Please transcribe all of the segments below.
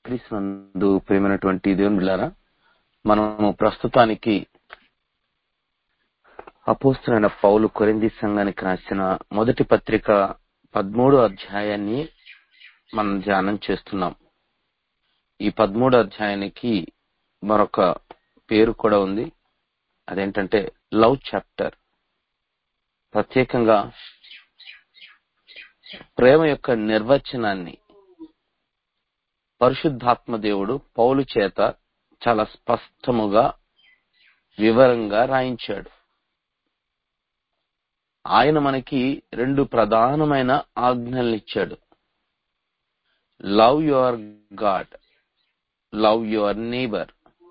క్రీస్తునందు ప్రేమైనటువంటి దేవుని బిళ్ళారా మనము ప్రస్తుతానికి అపోస్తులైన పౌలు కొరింది సంఘానికి రాసిన మొదటి పత్రిక పదమూడో అధ్యాయాన్ని మనం ధ్యానం చేస్తున్నాం ఈ పదమూడో అధ్యాయానికి మరొక పేరు కూడా ఉంది అదేంటంటే లవ్ చాప్టర్ ప్రత్యేకంగా ప్రేమ యొక్క నిర్వచనాన్ని పరిశుద్ధాత్మ దేవుడు పౌలు చేత చాలా స్పష్టముగా వివరంగా రాయించాడు ఆయన మనకి రెండు ప్రధానమైన ఆజ్ఞలు ఇచ్చాడు love your God love your neighbour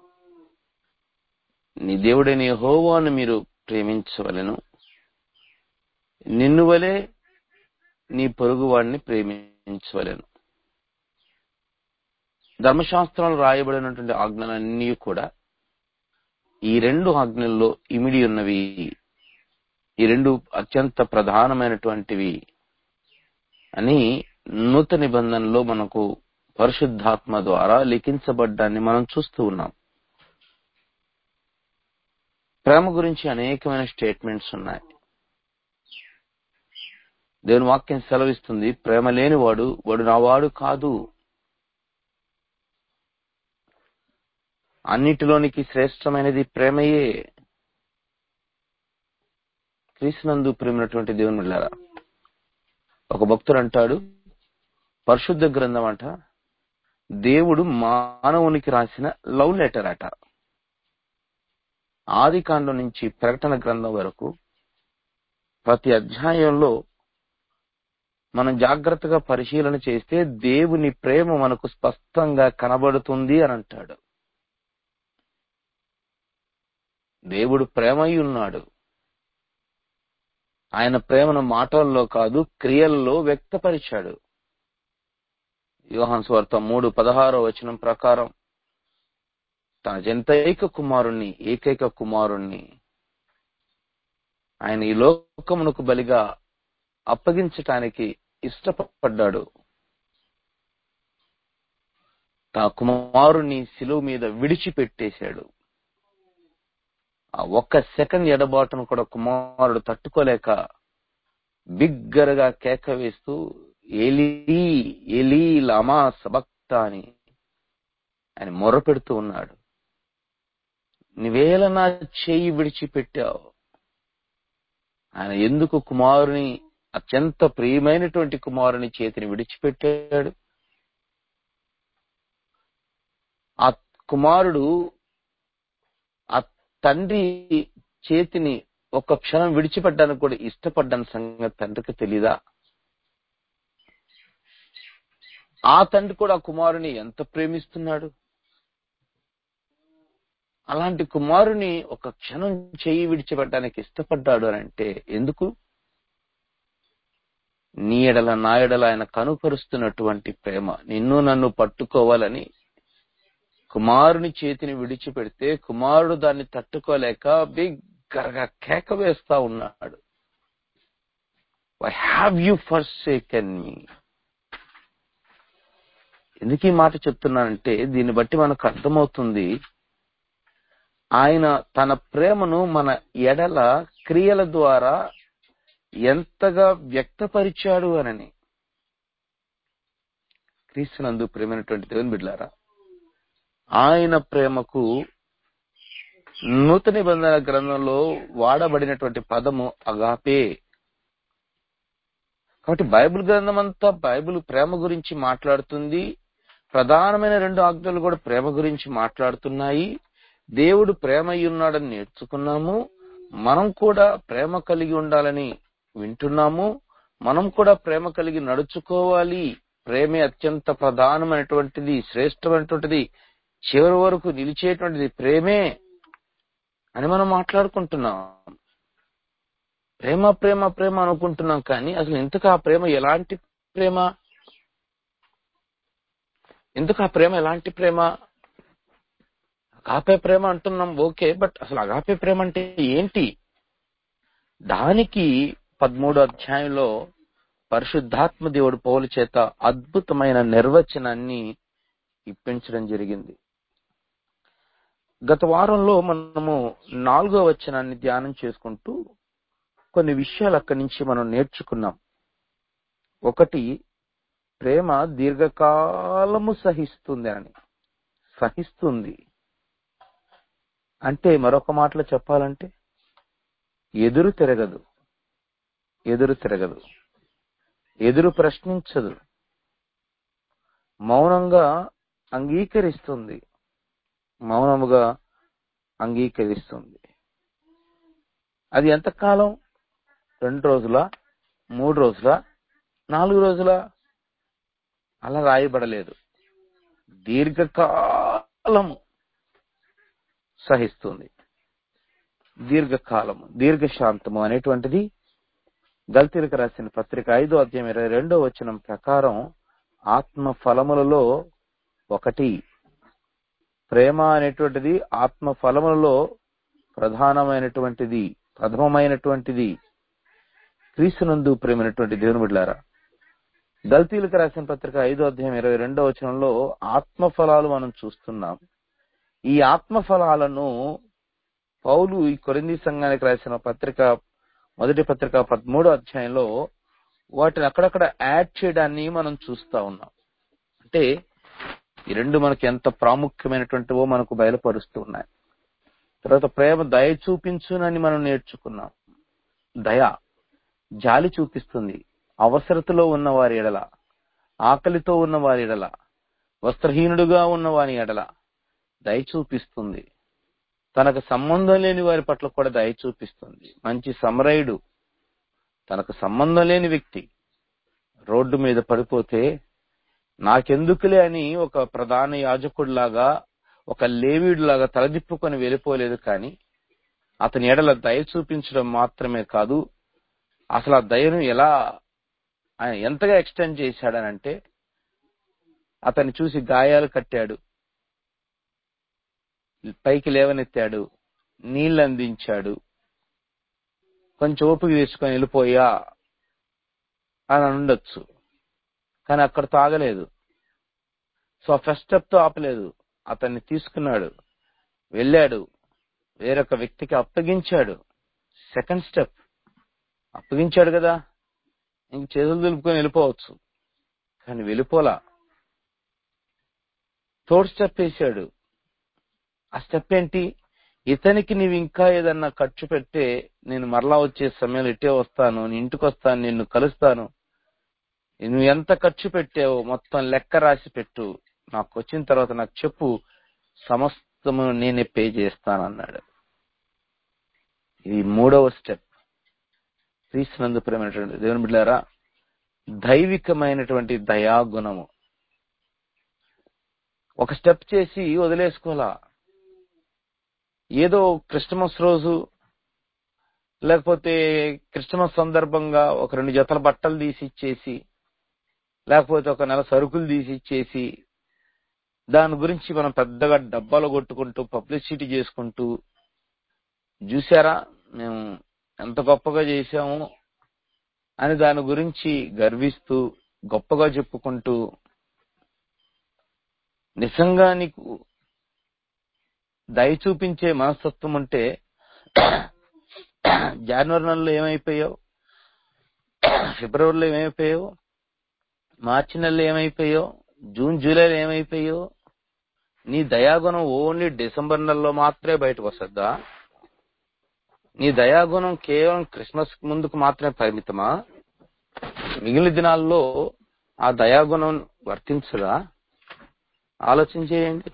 నీ దేవుడైన యెహోవాను మీరు ప్రేమించవలెను నిన్ను వలె నీ పొరుగువాడిని ప్రేమించవలెను ధర్మశాస్త్రాలు రాయబడినటువంటి ఆజ్ఞలన్నీ కూడా ఈ రెండు ఆజ్ఞల్లో ఇమిడి ఉన్నవి ఈ రెండు అత్యంత ప్రధానమైనటువంటివి అని నూతన నిబంధనలో మనకు పరిశుద్ధాత్మ ద్వారా లిఖించబడ్డాన్ని మనం చూస్తూ ఉన్నాం ప్రేమ గురించి అనేకమైన స్టేట్మెంట్స్ ఉన్నాయి దేవుని వాక్యం సెలవిస్తుంది ప్రేమ లేనివాడు వాడు నావాడు కాదు అన్నిటిలోనికి శ్రేష్టమైనది ప్రేమయే క్రీస్తునందు ప్రేమైనటువంటి దేవుని వెళ్ళారా ఒక భక్తుడు అంటాడు పరిశుద్ధ గ్రంథం అంట దేవుడు మానవునికి రాసిన లవ్ లెటర్ అట ఆది కాండం నుంచి ప్రకటన గ్రంథం వరకు ప్రతి అధ్యాయంలో మనం జాగ్రత్తగా పరిశీలన చేస్తే దేవుని ప్రేమ మనకు స్పష్టంగా కనబడుతుంది అని అంటాడు దేవుడు ప్రేమై ఉన్నాడు ఆయన ప్రేమను మాటల్లో కాదు క్రియల్లో వ్యక్తపరిచాడు యోహాన్ స్వార్థ మూడు పదహారో వచనం ప్రకారం తన జంతైక కుమారుణ్ణి ఏకైక కుమారుణ్ణి ఆయన ఈ లోకమునకు బలిగా అప్పగించటానికి ఇష్టపడ్డాడు తన కుమారుణ్ణి శిలువ మీద విడిచిపెట్టేశాడు ఆ ఒక్క సెకండ్ ఎడబాటును కూడా కుమారుడు తట్టుకోలేక బిగ్గరగా కేక వేస్తూ ఎలీ ఎలీ లమా సబక్త అని ఆయన మొర్రపెడుతూ ఉన్నాడు నీవేళ నా చేయి విడిచిపెట్టావు ఆయన ఎందుకు కుమారుని అత్యంత ప్రియమైనటువంటి కుమారుని చేతిని విడిచిపెట్టాడు ఆ కుమారుడు ఆ తండ్రి చేతిని ఒక్క క్షణం విడిచిపెట్టడానికి కూడా ఇష్టపడ్డాని సంగతి తండ్రికి తెలీదా ఆ తండ్రి కూడా ఆ కుమారుని ఎంత ప్రేమిస్తున్నాడు అలాంటి కుమారుని ఒక క్షణం చేయి విడిచిపెట్టడానికి ఇష్టపడ్డాడు అని అంటే ఎందుకు నీ ఎడల నా ఎడల ఆయన కనుపరుస్తున్నటువంటి ప్రేమ నిన్ను నన్ను పట్టుకోవాలని కుమారుని చేతిని విడిచిపెడితే కుమారుడు దాన్ని తట్టుకోలేక బిగ్గరగా కేక వేస్తా ఉన్నాడు why have you forsaken me ఎందుకు ఈ మాట చెప్తున్నానంటే దీన్ని బట్టి మనకు అర్థమవుతుంది ఆయన తన ప్రేమను మన ఎడల క్రియల ద్వారా ఎంతగా వ్యక్తపరిచాడు అనని క్రీస్తునందు ప్రేమైనటువంటి దేవుని బిడ్లారా ఆయన ప్రేమకు నూతన నిబంధన గ్రంథంలో వాడబడినటువంటి పదము అగాపే కాబట్టి బైబిల్ గ్రంథం అంతా బైబిల్ ప్రేమ గురించి మాట్లాడుతుంది ప్రధానమైన రెండు ఆజ్ఞలు కూడా ప్రేమ గురించి మాట్లాడుతున్నాయి దేవుడు ప్రేమ ఉన్నాడని నేర్చుకున్నాము మనం కూడా ప్రేమ కలిగి ఉండాలని వింటున్నాము మనం కూడా ప్రేమ కలిగి నడుచుకోవాలి ప్రేమే అత్యంత ప్రధానమైనటువంటిది శ్రేష్టమైనటువంటిది చివరి వరకు నిలిచేటువంటిది ప్రేమే అని మనం మాట్లాడుకుంటున్నాం ప్రేమ ప్రేమ ప్రేమ అనుకుంటున్నాం కానీ అసలు ఇంతకు ఆ ప్రేమ ఎలాంటి ప్రేమ ఎందుకు ఆ ప్రేమ ఎలాంటి ప్రేమ అగాపే ప్రేమ అంటున్నాం ఓకే బట్ అసలు అగాపే ప్రేమ అంటే ఏంటి దానికి పదమూడో ఇప్పించడం జరిగింది గత వారంలో మనము నాలుగో వచనాన్ని ధ్యానం చేసుకుంటూ కొన్ని విషయాలు అక్కడి నుంచి మనం నేర్చుకున్నాం ఒకటి ప్రేమ దీర్ఘకాలము సహిస్తుంది అని సహిస్తుంది అంటే మరొక మాటలో చెప్పాలంటే ఎదురు తిరగదు ఎదురు తిరగదు ఎదురు ప్రశ్నించదు మౌనంగా అంగీకరిస్తుంది మౌనముగా అంగీకరిస్తుంది అది ఎంతకాలం రెండు రోజుల మూడు రోజుల నాలుగు రోజుల అలా రాయబడలేదు దీర్ఘకాలము సహిస్తుంది దీర్ఘకాలము దీర్ఘశాంతము అనేటువంటిది గల్తీలకు రాసిన పత్రిక ఐదో అధ్యాయం ఇరవై రెండో వచనం ప్రకారం ఆత్మ ఫలములలో ఒకటి ప్రేమ అనేటువంటిది ఆత్మ ఫలములలో ప్రధానమైనటువంటిది ప్రథమమైనటువంటిది క్రీస్తునందు ప్రేమైనటువంటి దేవుని బిడ్డారా గల్తీలకు రాసిన పత్రిక ఐదో అధ్యాయం ఇరవై రెండో వచనంలో ఆత్మ ఫలాలు మనం చూస్తున్నాం ఈ ఆత్మ ఫలాలను పౌలు ఈ కొరింది సంఘానికి రాసిన పత్రిక మొదటి పత్రిక పదమూడో అధ్యాయంలో వాటిని అక్కడక్కడ యాడ్ చేయడాన్ని మనం చూస్తా ఉన్నాం అంటే ఈ రెండు మనకి ఎంత ప్రాముఖ్యమైనటువంటివో మనకు బయలుపరుస్తూ ఉన్నాయి తర్వాత ప్రేమ దయ చూపించునని మనం నేర్చుకున్నాం దయ జాలి చూపిస్తుంది అవసరతలో ఉన్న వారి ఎడల ఆకలితో ఉన్న వారి ఎడల వస్త్రహీనుడుగా ఉన్న వారి ఎడల దయ చూపిస్తుంది తనకు సంబంధం లేని వారి పట్ల కూడా దయ చూపిస్తుంది మంచి సమరయుడు తనకు సంబంధం లేని వ్యక్తి రోడ్డు మీద పడిపోతే నాకెందుకులే అని ఒక ప్రధాన యాజకుడిలాగా ఒక లేవీడులాగా తలదిప్పుకొని వెళ్ళిపోలేదు కానీ అతని ఎడల దయ చూపించడం మాత్రమే కాదు అసలు ఆ దయను ఎలా ఆయన ఎంతగా ఎక్స్టెండ్ చేశాడనంటే అతన్ని చూసి గాయాలు కట్టాడు పైకి లేవనెత్తాడు నీళ్ళు అందించాడు కొంచెం ఓపిక తీసుకొని వెళ్ళిపోయా అని ఉండొచ్చు కానీ అక్కడ తాగలేదు సో ఫస్ట్ స్టెప్ తో ఆపలేదు అతన్ని తీసుకున్నాడు వెళ్ళాడు వేరొక వ్యక్తికి అప్పగించాడు సెకండ్ స్టెప్ అప్పగించాడు కదా ఇంక చేతులు దులుపుకొని వెళ్ళిపోవచ్చు కానీ వెళ్ళిపోలా థర్డ్ స్టెప్ వేశాడు ఆ స్టెప్ ఏంటి ఇతనికి నీవు ఇంకా ఏదన్నా ఖర్చు పెడితే నేను మరలా వచ్చే సమయంలో ఇట్టే వస్తాను నీ ఇంటికి వస్తాను నిన్ను కలుస్తాను నువ్వు ఎంత ఖర్చు పెట్టావో మొత్తం లెక్క రాసి పెట్టు నాకు వచ్చిన తర్వాత నాకు చెప్పు సమస్తము నేనే పే చేస్తానన్నాడు ఇది మూడవ స్టెప్ క్రీస్తునందు ప్రేమైనటువంటి దేవుని బిడ్డారా దైవికమైనటువంటి దయాగుణము ఒక స్టెప్ చేసి వదిలేసుకోవాలా ఏదో క్రిస్టమస్ రోజు లేకపోతే క్రిస్టమస్ సందర్భంగా ఒక రెండు జతల బట్టలు తీసి ఇచ్చేసి లేకపోతే ఒక నెల సరుకులు తీసి ఇచ్చేసి దాని గురించి మనం పెద్దగా డబ్బాలు కొట్టుకుంటూ పబ్లిసిటీ చేసుకుంటూ చూసారా మేము ఎంత గొప్పగా చేశాము అని దాని గురించి గర్విస్తూ గొప్పగా చెప్పుకుంటూ నిజంగా నీకు దయ చూపించే మనస్తత్వం ఉంటే జనవరి నెలలో ఏమైపోయావు ఫిబ్రవరిలో ఏమైపోయావు మార్చి నెలలో ఏమైపోయావు జూన్ జూలైలో ఏమైపోయావు నీ దయాగుణం ఓన్లీ డిసెంబర్ నెలలో మాత్రమే బయటకు వస్తుందా నీ దయాగుణం కేవలం క్రిస్మస్ ముందుకు మాత్రమే పరిమితమా మిగిలిన దినాల్లో ఆ దయాగుణం వర్తించదా ఆలోచన చేయండి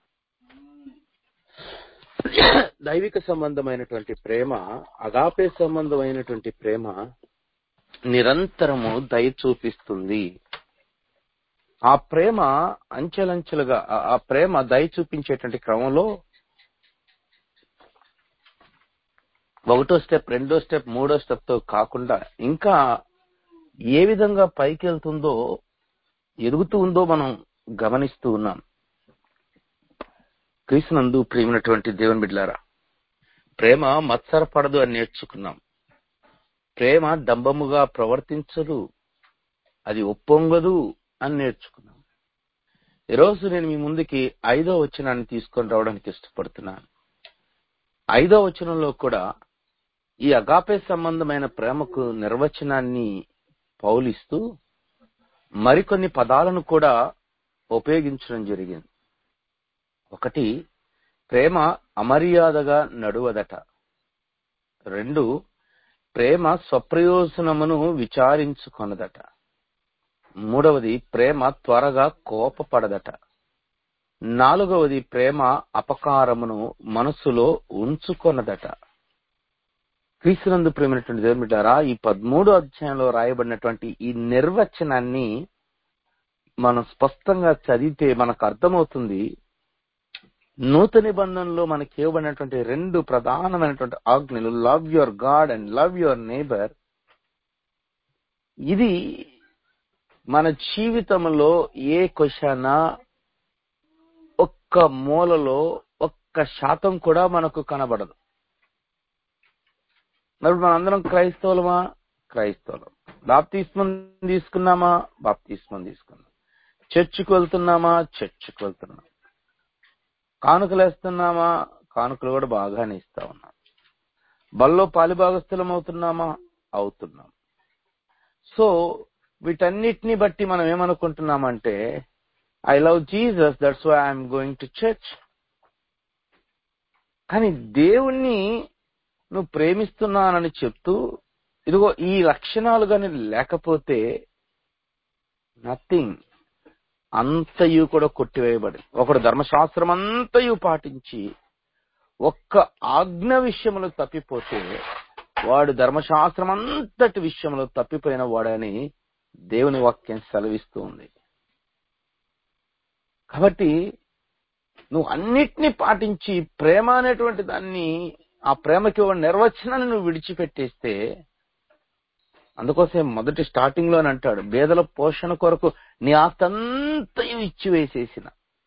దైవిక సంబంధమైనటువంటి ప్రేమ అగాపే సంబంధమైనటువంటి ప్రేమ నిరంతరము దయ చూపిస్తుంది ఆ ప్రేమ అంచెలంచెలుగా ఆ- ఆ ప్రేమ దయ చూపించేటువంటి క్రమంలో ఒకటో స్టెప్ రెండో స్టెప్ మూడో స్టెప్ తో కాకుండా ఇంకా ఏ విధంగా పైకి వెళ్తుందో ఎదుగుతూ ఉందో మనం గమనిస్తూ ఉన్నాం క్రీస్తునందు ప్రేమైనటువంటి దేవుని బిడ్లారా ప్రేమ మత్సరపడదు అని నేర్చుకున్నాం ప్రేమ డంబముగా ప్రవర్తించదు అది ఒప్పొంగదు అని నేర్చుకున్నాం ఈరోజు నేను మీ ముందుకి ఐదో వచనాన్ని తీసుకొని రావడానికి ఇష్టపడుతున్నాను ఐదో వచనంలో కూడా ఈ అగాపే సంబంధమైన ప్రేమకు నిర్వచనాన్ని పౌలిస్తూ మరికొన్ని పదాలను కూడా ఉపయోగించడం జరిగింది ఒకటి ప్రేమ అమర్యాదగా నడువదట రెండు ప్రేమ స్వప్రయోజనమును విచారించుకొనదట మూడవది ప్రేమ త్వరగా కోపపడదట నాలుగవది ప్రేమ అపకారమును మనసులో ఉంచుకొనదట క్రీస్తునందు ప్రేమైనటువంటి దేవుని బిడ్డారా ఈ పదమూడో అధ్యాయంలో రాయబడినటువంటి ఈ నిర్వచనాన్ని మనం స్పష్టంగా చదివితే మనకు అర్థమవుతుంది నూతన నిబంధనలో మనకి ఇవ్వబడినటువంటి రెండు ప్రధానమైనటువంటి ఆజ్ఞలు love your God and love your neighbour ఇది మన జీవితంలో ఏ క్వశ్చన ఒక్క మూలలో ఒక్క శాతం కూడా మనకు కనబడదు మరి మనందరం క్రైస్తవులమా క్రైస్తవులం బాప్తిస్మం తీసుకున్నామా బాప్తిస్మం తీసుకున్నాం చర్చికి వెళ్తున్నామా చర్చికి వెళ్తున్నాం కానుకలు వేస్తున్నామా కానుకలు కూడా బాగానే ఇస్తా ఉన్నాం బల్లో పాలిభాగస్థలం అవుతున్నామా అవుతున్నాం సో వీటన్నిటిని బట్టి మనం ఏమనుకుంటున్నామంటే I love Jesus that's why I'm going to church కానీ దేవుణ్ణి నువ్వు ప్రేమిస్తున్నానని చెప్తూ ఇదిగో ఈ లక్షణాలు కానీ లేకపోతే నథింగ్ అంతయు కూడా కొట్టివేయబడి ఒకడు ధర్మశాస్త్రం అంతయు పాటించి ఒక్క ఆజ్ఞ విషయంలో తప్పిపోతే వాడు ధర్మశాస్త్రం అంతటి విషయంలో తప్పిపోయిన వాడని దేవుని వాక్యం సెలవిస్తూ ఉంది కాబట్టి నువ్వు అన్నిటినీ పాటించి ప్రేమ అనేటువంటి దాన్ని ఆ ప్రేమకి ఒక నిర్వచనాన్ని నువ్వు విడిచిపెట్టేస్తే అందుకోసం మొదటి స్టార్టింగ్ లోనే అంటాడు పేదల పోషణ కొరకు నీ ఆస్తంతయు ఇచ్చివేసేసిన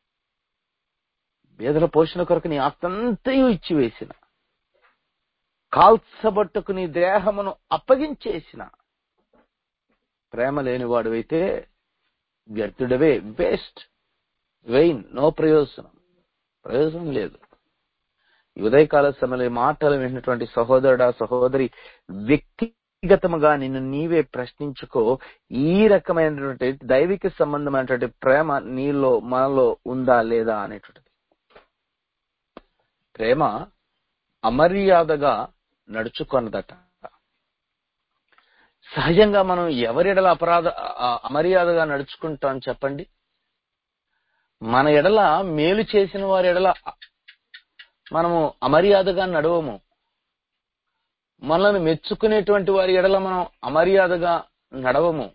పేదల పోషణ కొరకు నీ ఆస్తంతయు ఇచ్చివేసిన కాల్చబట్టుకు నీ దేహమును అప్పగించేసిన ప్రేమ లేనివాడు అయితే వ్యర్థుడవే వేస్ట్ వెయిన్ నో ప్రయోజనం ప్రయోజనం లేదు ఈ ఉదయకాల సమయంలో ఈ మాటలు విన్నటువంటి సహోదరుడా సహోదరి వ్యక్తిగతముగా నిన్ను నీవే ప్రశ్నించుకో ఈ రకమైనటువంటి దైవిక సంబంధమైనటువంటి ప్రేమ నీలో మనలో ఉందా లేదా అనేటువంటిది ప్రేమ అమర్యాదగా నడుచుకొన్నదట సహజంగా మనం ఎవరి అపరాధ అమర్యాదగా నడుచుకుంటాం చెప్పండి మన ఎడల మేలు చేసిన వారి ఎడల మనము అమర్యాదగా నడవము మనల్ని మెచ్చుకునేటువంటి వారి ఎడల మనం అమర్యాదగా నడవము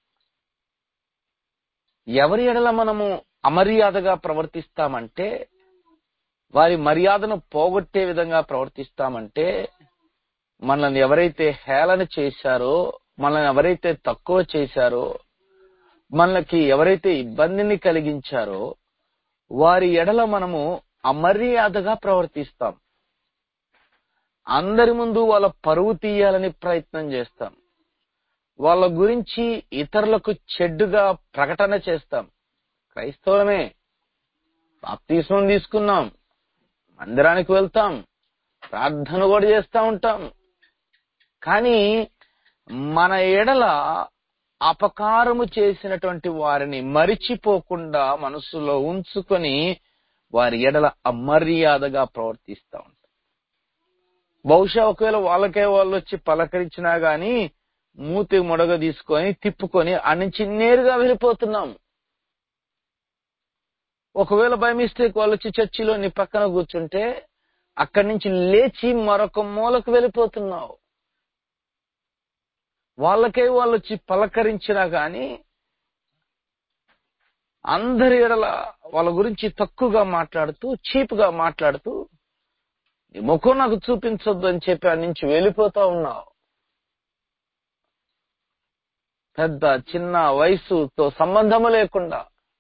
ఎవరి ఎడల మనము అమర్యాదగా ప్రవర్తిస్తామంటే వారి మర్యాదను పోగొట్టే విధంగా ప్రవర్తిస్తామంటే మనల్ని ఎవరైతే హేళన చేశారో మనల్ని ఎవరైతే తక్కువ చేశారో మనకి ఎవరైతే ఇబ్బందిని కలిగించారో వారి ఎడల మనము అమర్యాదగా ప్రవర్తిస్తాం అందరి ముందు వాళ్ళ పరువు తీయాలని ప్రయత్నం చేస్తాం వాళ్ళ గురించి ఇతరులకు చెడ్డుగా ప్రకటన చేస్తాం క్రైస్తవులమే బాప్తీసం తీసుకున్నాం మందిరానికి వెళ్తాం ప్రార్థన కూడా చేస్తూ ఉంటాం కానీ మన ఎడల అపకారము చేసినటువంటి వారిని మరిచిపోకుండా మనసులో ఉంచుకొని వారి ఎడల అమర్యాదగా ప్రవర్తిస్తూ ఉంటాం బహుశా ఒకవేళ వాళ్ళకే వాళ్ళు వచ్చి పలకరించినా గాని మూతి ముడగ తీసుకొని తిప్పుకొని అన్ని నుంచి నేరుగా వెళ్ళిపోతున్నాం ఒకవేళ బై మిస్టేక్ వాళ్ళు వచ్చి చర్చిలో నీ పక్కన కూర్చుంటే అక్కడి నుంచి లేచి మరొక మూలకు వెళ్ళిపోతున్నావు వాళ్ళకే వాళ్ళు వచ్చి పలకరించినా గాని అందరి ఎడల వాళ్ళ గురించి తక్కువగా మాట్లాడుతూ చీప్గా మాట్లాడుతూ నీ ముఖం నాకు చూపించొద్దు అని చెప్పి ఆ నుంచి వెళ్ళిపోతా ఉన్నావు పెద్ద చిన్న వయసుతో సంబంధము లేకుండా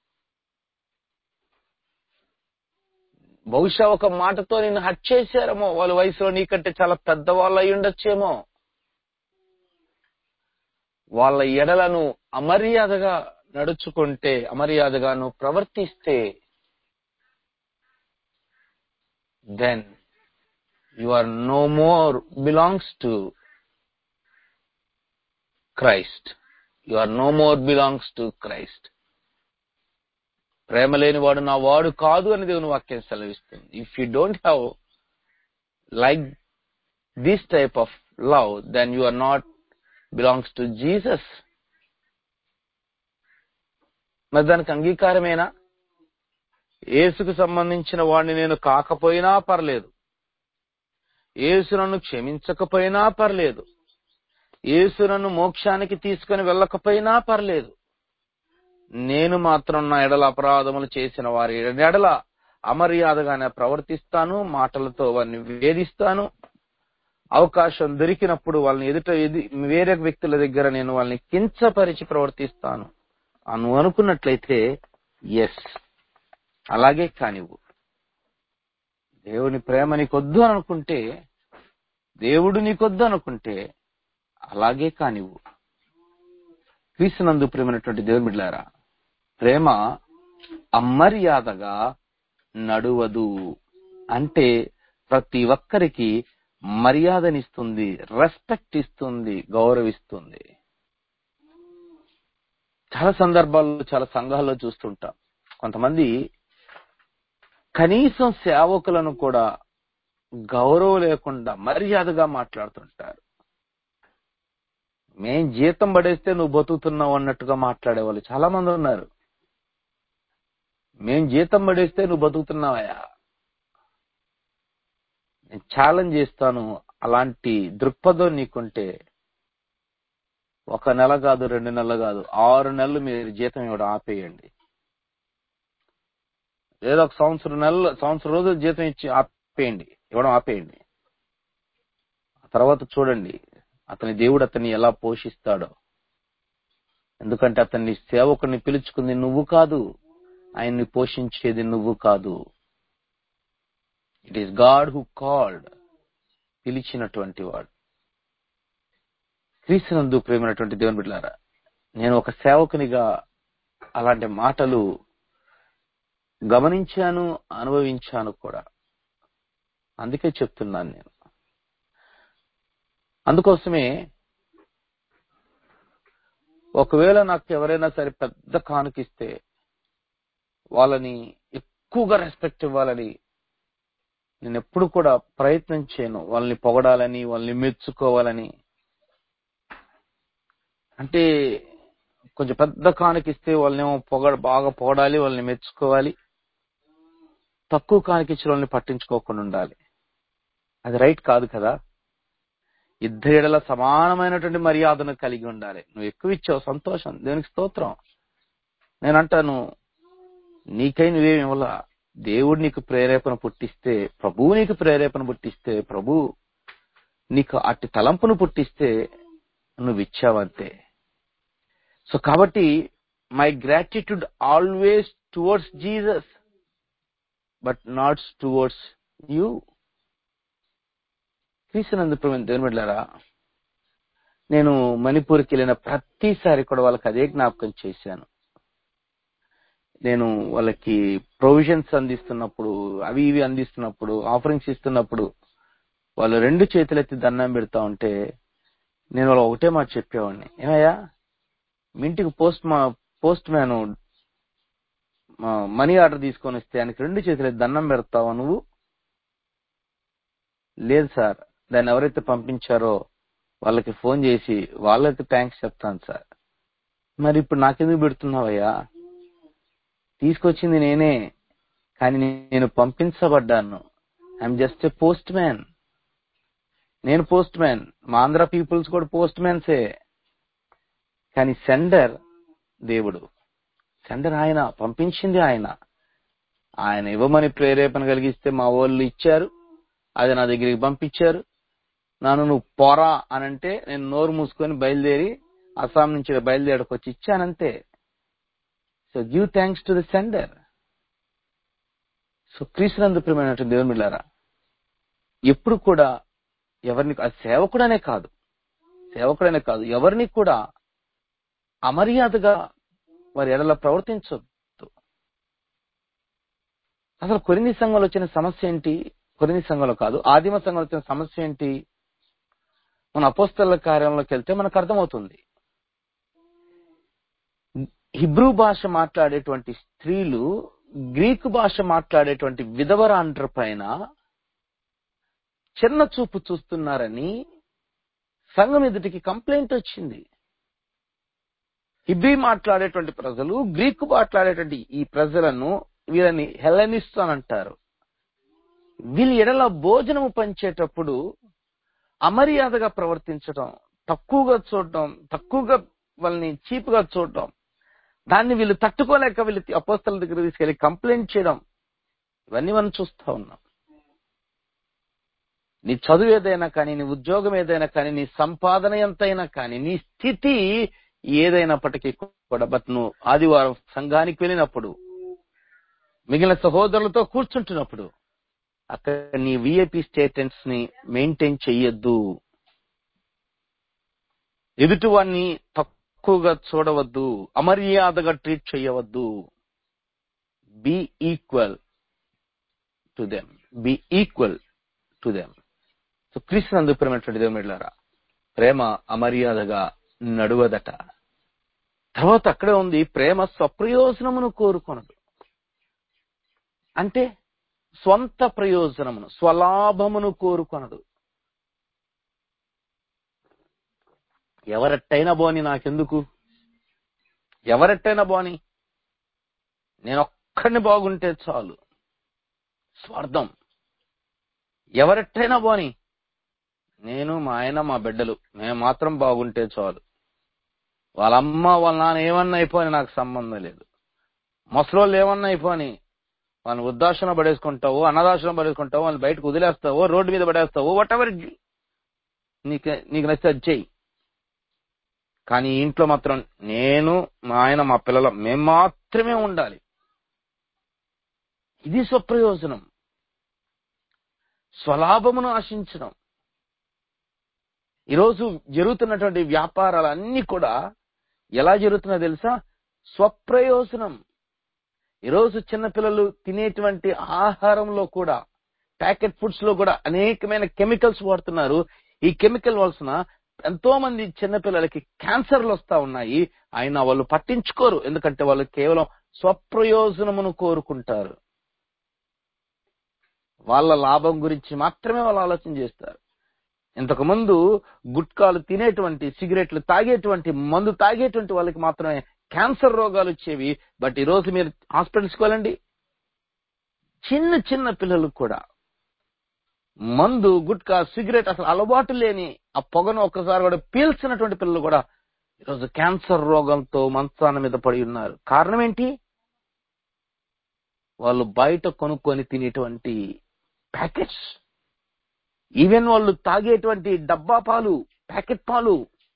బహుశా ఒక మాటతో నిన్ను హట్ చేశారేమో వాళ్ళ వయసులో నీకంటే చాలా పెద్దవాళ్ళు అయి ఉండొచ్చేమో వాళ్ళ ఎడలను అమర్యాదగా నడుచుకుంటే అమర్యాదగా నువ్వు ప్రవర్తిస్తే then you are no more belongs to Christ you are no more belongs to Christ ప్రేమ లేని వాడు నా వాడు కాదు అని దేవుని వాక్యం సెలవిస్తుంది if you don't have like this type of love then you are not belongs to Jesus మరి దానికి అంగీకారమేనా యేసుకు సంబంధించిన వాడిని నేను కాకపోయినా పర్లేదు యేసు నన్ను క్షమించకపోయినా పర్లేదు యేసు నన్ను మోక్షానికి తీసుకుని వెళ్ళకపోయినా పర్లేదు నేను మాత్రం నా ఎడల అపరాధములు చేసిన వారి ఎడల అమర్యాదగానే ప్రవర్తిస్తాను మాటలతో వారిని వేధిస్తాను అవకాశం దొరికినప్పుడు వాళ్ళని ఎదుట ఎది- వేరే వ్యక్తుల దగ్గర నేను వాళ్ళని కించపరిచి ప్రవర్తిస్తాను ఆ నువ్వు అనుకున్నట్లయితే ఎస్ అలాగే కానివ్వు దేవుని ప్రేమ నీకొద్దు అని అనుకుంటే దేవుడు నీకొద్దు అనుకుంటే అలాగే కానివ్వు క్రీస్తునందు ప్రేమైనటువంటి దేవుని బిడ్డలారా ప్రేమ అమర్యాదగా నడువదు అంటే ప్రతి ఒక్కరికి మర్యాదనిస్తుంది రెస్పెక్ట్ ఇస్తుంది గౌరవిస్తుంది చాలా సందర్భాల్లో చాలా సంఘాల్లో చూస్తుంటాం కొంతమంది కనీసం సేవకులను కూడా గౌరవం లేకుండా మర్యాదగా మాట్లాడుతుంటారు మేం జీతం పడేస్తే నువ్వు బతుకుతున్నావు అన్నట్టుగా మాట్లాడే వాళ్ళు చాలా మంది ఉన్నారు మేం జీతం పడేస్తే నువ్వు బతుకుతున్నావయ్యా నేను ఛాలెంజ్ చేస్తాను అలాంటి దృక్పథం నీకుంటే ఒక నెల కాదు రెండు నెలలు కాదు ఆరు నెలలు మీరు జీతం ఇవ్వడం ఆపేయండి లేదా ఒక సంవత్సరం నెలలు సంవత్సరం రోజులు జీతం ఇచ్చి ఆపేయండి ఇవ్వడం ఆపేయండి ఆ తర్వాత చూడండి అతని దేవుడు అతన్ని ఎలా పోషిస్తాడో ఎందుకంటే అతన్ని సేవకుని పిలుచుకుంది నువ్వు కాదు ఆయన్ని పోషించేది నువ్వు కాదు it is God who called పిలిచినటువంటి వాడు క్రీస్తునందు ప్రేమైనటువంటి దేవుని బిడ్డారా నేను ఒక సేవకునిగా అలాంటి మాటలు గమనించాను అనుభవించాను కూడా అందుకే చెప్తున్నాను నేను అందుకోసమే ఒకవేళ నాకు ఎవరైనా సరే పెద్ద కానుకిస్తే వాళ్ళని ఎక్కువగా రెస్పెక్ట్ ఇవ్వాలని నేను ఎప్పుడు కూడా ప్రయత్నం చేయను వాళ్ళని పొగడాలని వాళ్ళని మెచ్చుకోవాలని అంటే కొంచెం పెద్ద కానుకిస్తే వాళ్ళనేమో పొగ బాగా పొగడాలి వాళ్ళని మెచ్చుకోవాలి తక్కువ కానుకిచ్చిన వాళ్ళని పట్టించుకోకుండా ఉండాలి అది రైట్ కాదు కదా ఇద్దరి ఎడల సమానమైనటువంటి మర్యాదను కలిగి ఉండాలి నువ్వు ఎక్కువ ఇచ్చావు సంతోషం దేవునికి స్తోత్రం నేను అంటాను నీకై నువ్వేమి ఇవ్వాల దేవుడు నీకు ప్రేరేపణ పుట్టిస్తే ప్రభువు నీకు ప్రేరేపణ పుట్టిస్తే ప్రభు నీకు అట్టి తలంపును పుట్టిస్తే నువ్వు ఇచ్చావంతే సో కాబట్టి my gratitude always towards Jesus but not towards you క్రీస్తునందు ప్రేమ దేవుని బిడ్డలారా నేను మణిపూర్కి వెళ్ళిన ప్రతిసారి కూడా వాళ్ళకి అదే జ్ఞాపకం చేశాను నేను వాళ్ళకి ప్రొవిజన్స్ అందిస్తున్నప్పుడు అవి ఇవి అందిస్తున్నప్పుడు ఆఫరింగ్స్ ఇస్తున్నప్పుడు వాళ్ళు రెండు చేతులెత్తి దండం పెడతా ఉంటే నేను వాళ్ళు ఒకటే మాట చెప్పేవాడిని ఏమయ్యా మీ ఇంటికి పోస్ట్ మా పోస్ట్ మ్యాన్ మనీ ఆర్డర్ తీసుకొని వస్తే ఆయనకి రెండు చేతులు ఎత్తి దండం పెడతావా నువ్వు లేదు సార్ దాన్ని ఎవరైతే పంపించారో వాళ్ళకి ఫోన్ చేసి వాళ్ళకి థ్యాంక్స్ చెప్తాను సార్ మరి ఇప్పుడు నాకెందుకు పెడుతున్నావయ్యా తీసుకొచ్చింది నేనే కానీ నేను పంపించబడ్డాను I'm just a postman నేను పోస్ట్ మ్యాన్ మా ఆంధ్ర పీపుల్స్ కూడా పోస్ట్ మ్యాన్సే కానీ సెండర్ దేవుడు సెండర్ ఆయన పంపించింది ఆయన ఆయన ఇవ్వమని ప్రేరేపణ కలిగిస్తే మా వాళ్ళు ఇచ్చారు అది నా దగ్గరికి పంపించారు నన్ను నువ్వు పోరా అనంటే నేను నోరు మూసుకొని బయలుదేరి అస్సాం నుంచి బయలుదేరడానికి వచ్చి ఇచ్చానంతే so give thanks to the sender so క్రీస్తునందు ప్రియమైనటువంటి దేవుని బిళ్ళారా ఎప్పుడు కూడా ఎవరిని ఆ సేవకుడనే కాదు సేవకుడనే కాదు ఎవరిని కూడా అమర్యాదగా వారి ఎడల ప్రవర్తించొద్దు అసలు కొరింది సంఘంలో వచ్చిన సమస్య ఏంటి కొరింది సంఘంలో కాదు ఆదిమ సంఘంలో వచ్చిన సమస్య ఏంటి మన అపోస్తల కార్యంలోకి వెళ్తే మనకు అర్థమవుతుంది హిబ్రూ భాష మాట్లాడేటువంటి స్త్రీలు గ్రీకు భాష మాట్లాడేటువంటి విధవరాండ్ర పైన చిన్న చూపు చూస్తున్నారని సంఘం ఎదుటికి కంప్లైంట్ వచ్చింది హిబ్రీ మాట్లాడేటువంటి ప్రజలు గ్రీకు మాట్లాడేటువంటి ఈ ప్రజలను వీళ్ళని హెల్లనిస్తానంటారు వీళ్ళ ఎడల భోజనము పంచేటప్పుడు అమర్యాదగా ప్రవర్తించడం తక్కువగా చూడటం తక్కువగా వాళ్ళని చీప్గా చూడటం దాన్ని వీళ్ళు తట్టుకోలేక వీళ్ళు అపోస్తల దగ్గర తీసుకెళ్లి కంప్లైంట్ చేయడం ఇవన్నీ మనం చూస్తా ఉన్నాం నీ చదువు ఏదైనా కానీ నీ ఉద్యోగం ఏదైనా కానీ నీ సంపాదన ఎంతైనా కానీ నీ స్థితి ఏదైనప్పటికీ కూడా బట్ నువ్వు ఆదివారం సంఘానికి వెళ్ళినప్పుడు మిగిలిన సహోదరులతో కూర్చుంటున్నప్పుడు అక్కడ నీ విఐపి స్టేటస్ ని మెయింటైన్ చెయ్యొద్దు ఎదుటివాన్ని తక్కువగా చూడవద్దు అమర్యాదగా ట్రీట్ చేయవద్దు be equal to them be equal to them so క్రీస్తు అందుకున్నటువంటి దేవుమిళ్ళారా ప్రేమ అమర్యాదగా నడువదట తర్వాత అక్కడే ఉంది ప్రేమ స్వప్రయోజనమును కోరుకొనదు అంటే స్వంత ప్రయోజనమును స్వలాభమును కోరుకొనదు ఎవరెట్టయినా బోని నాకెందుకు ఎవరెట్టయినా బోని నేను ఒక్కడిని బాగుంటే చాలు స్వార్థం ఎవరెట్టయినా బోని నేను మా ఆయన మా బిడ్డలు మేము మాత్రం బాగుంటే చాలు వాళ్ళ అమ్మ వాళ్ళ నాన్న ఏమన్నా అయిపోని నాకు సంబంధం లేదు ముసలోళ్ళు ఏమన్నా అయిపోని వాళ్ళని వృద్ధాశ్రమం పడేసుకుంటావు అన్నదాశ్రమం పడేసుకుంటావు వాళ్ళని బయటకు వదిలేస్తావు రోడ్డు మీద పడేస్తావు వాట్ ఎవర్ నీకు నీకు నచ్చితే అది చెయ్యి కానీ ఇంట్లో మాత్రం నేను మా ఆయన మా పిల్లలు మేము మాత్రమే ఉండాలి ఇది స్వప్రయోజనం స్వలాభమును ఆశించడం ఈరోజు జరుగుతున్నటువంటి వ్యాపారాలన్నీ కూడా ఎలా జరుగుతున్నా తెలుసా స్వప్రయోజనం ఈరోజు చిన్నపిల్లలు తినేటువంటి ఆహారంలో కూడా ప్యాకెట్ ఫుడ్స్ లో కూడా అనేకమైన కెమికల్స్ వాడుతున్నారు ఈ కెమికల్ వలసిన ఎంతో మంది చిన్నపిల్లలకి క్యాన్సర్లు వస్తా ఉన్నాయి అయినా వాళ్ళు పట్టించుకోరు ఎందుకంటే వాళ్ళు కేవలం స్వప్రయోజనమును కోరుకుంటారు వాళ్ళ లాభం గురించి మాత్రమే వాళ్ళు ఆలోచన చేస్తారు ఇంతకు ముందు గుట్కాలు తినేటువంటి సిగరెట్లు తాగేటువంటి మందు తాగేటువంటి వాళ్ళకి మాత్రమే క్యాన్సర్ రోగాలు వచ్చేవి బట్ ఈ రోజు మీరు హాస్పిటల్స్కి వెళ్ళండి చిన్న చిన్న పిల్లలు కూడా మందు గుట్కా సిగరెట్ అసలు అలవాటు లేని ఆ పొగను ఒక్కసారి కూడా పీల్చినటువంటి పిల్లలు కూడా ఈరోజు క్యాన్సర్ రోగంతో మంచాన మీద పడి ఉన్నారు కారణం ఏంటి వాళ్ళు బయట కొనుక్కొని తినేటువంటి ప్యాకెట్స్ ఈవెన్ వాళ్ళు తాగేటువంటి డబ్బా పాలు ప్యాకెట్ పాలు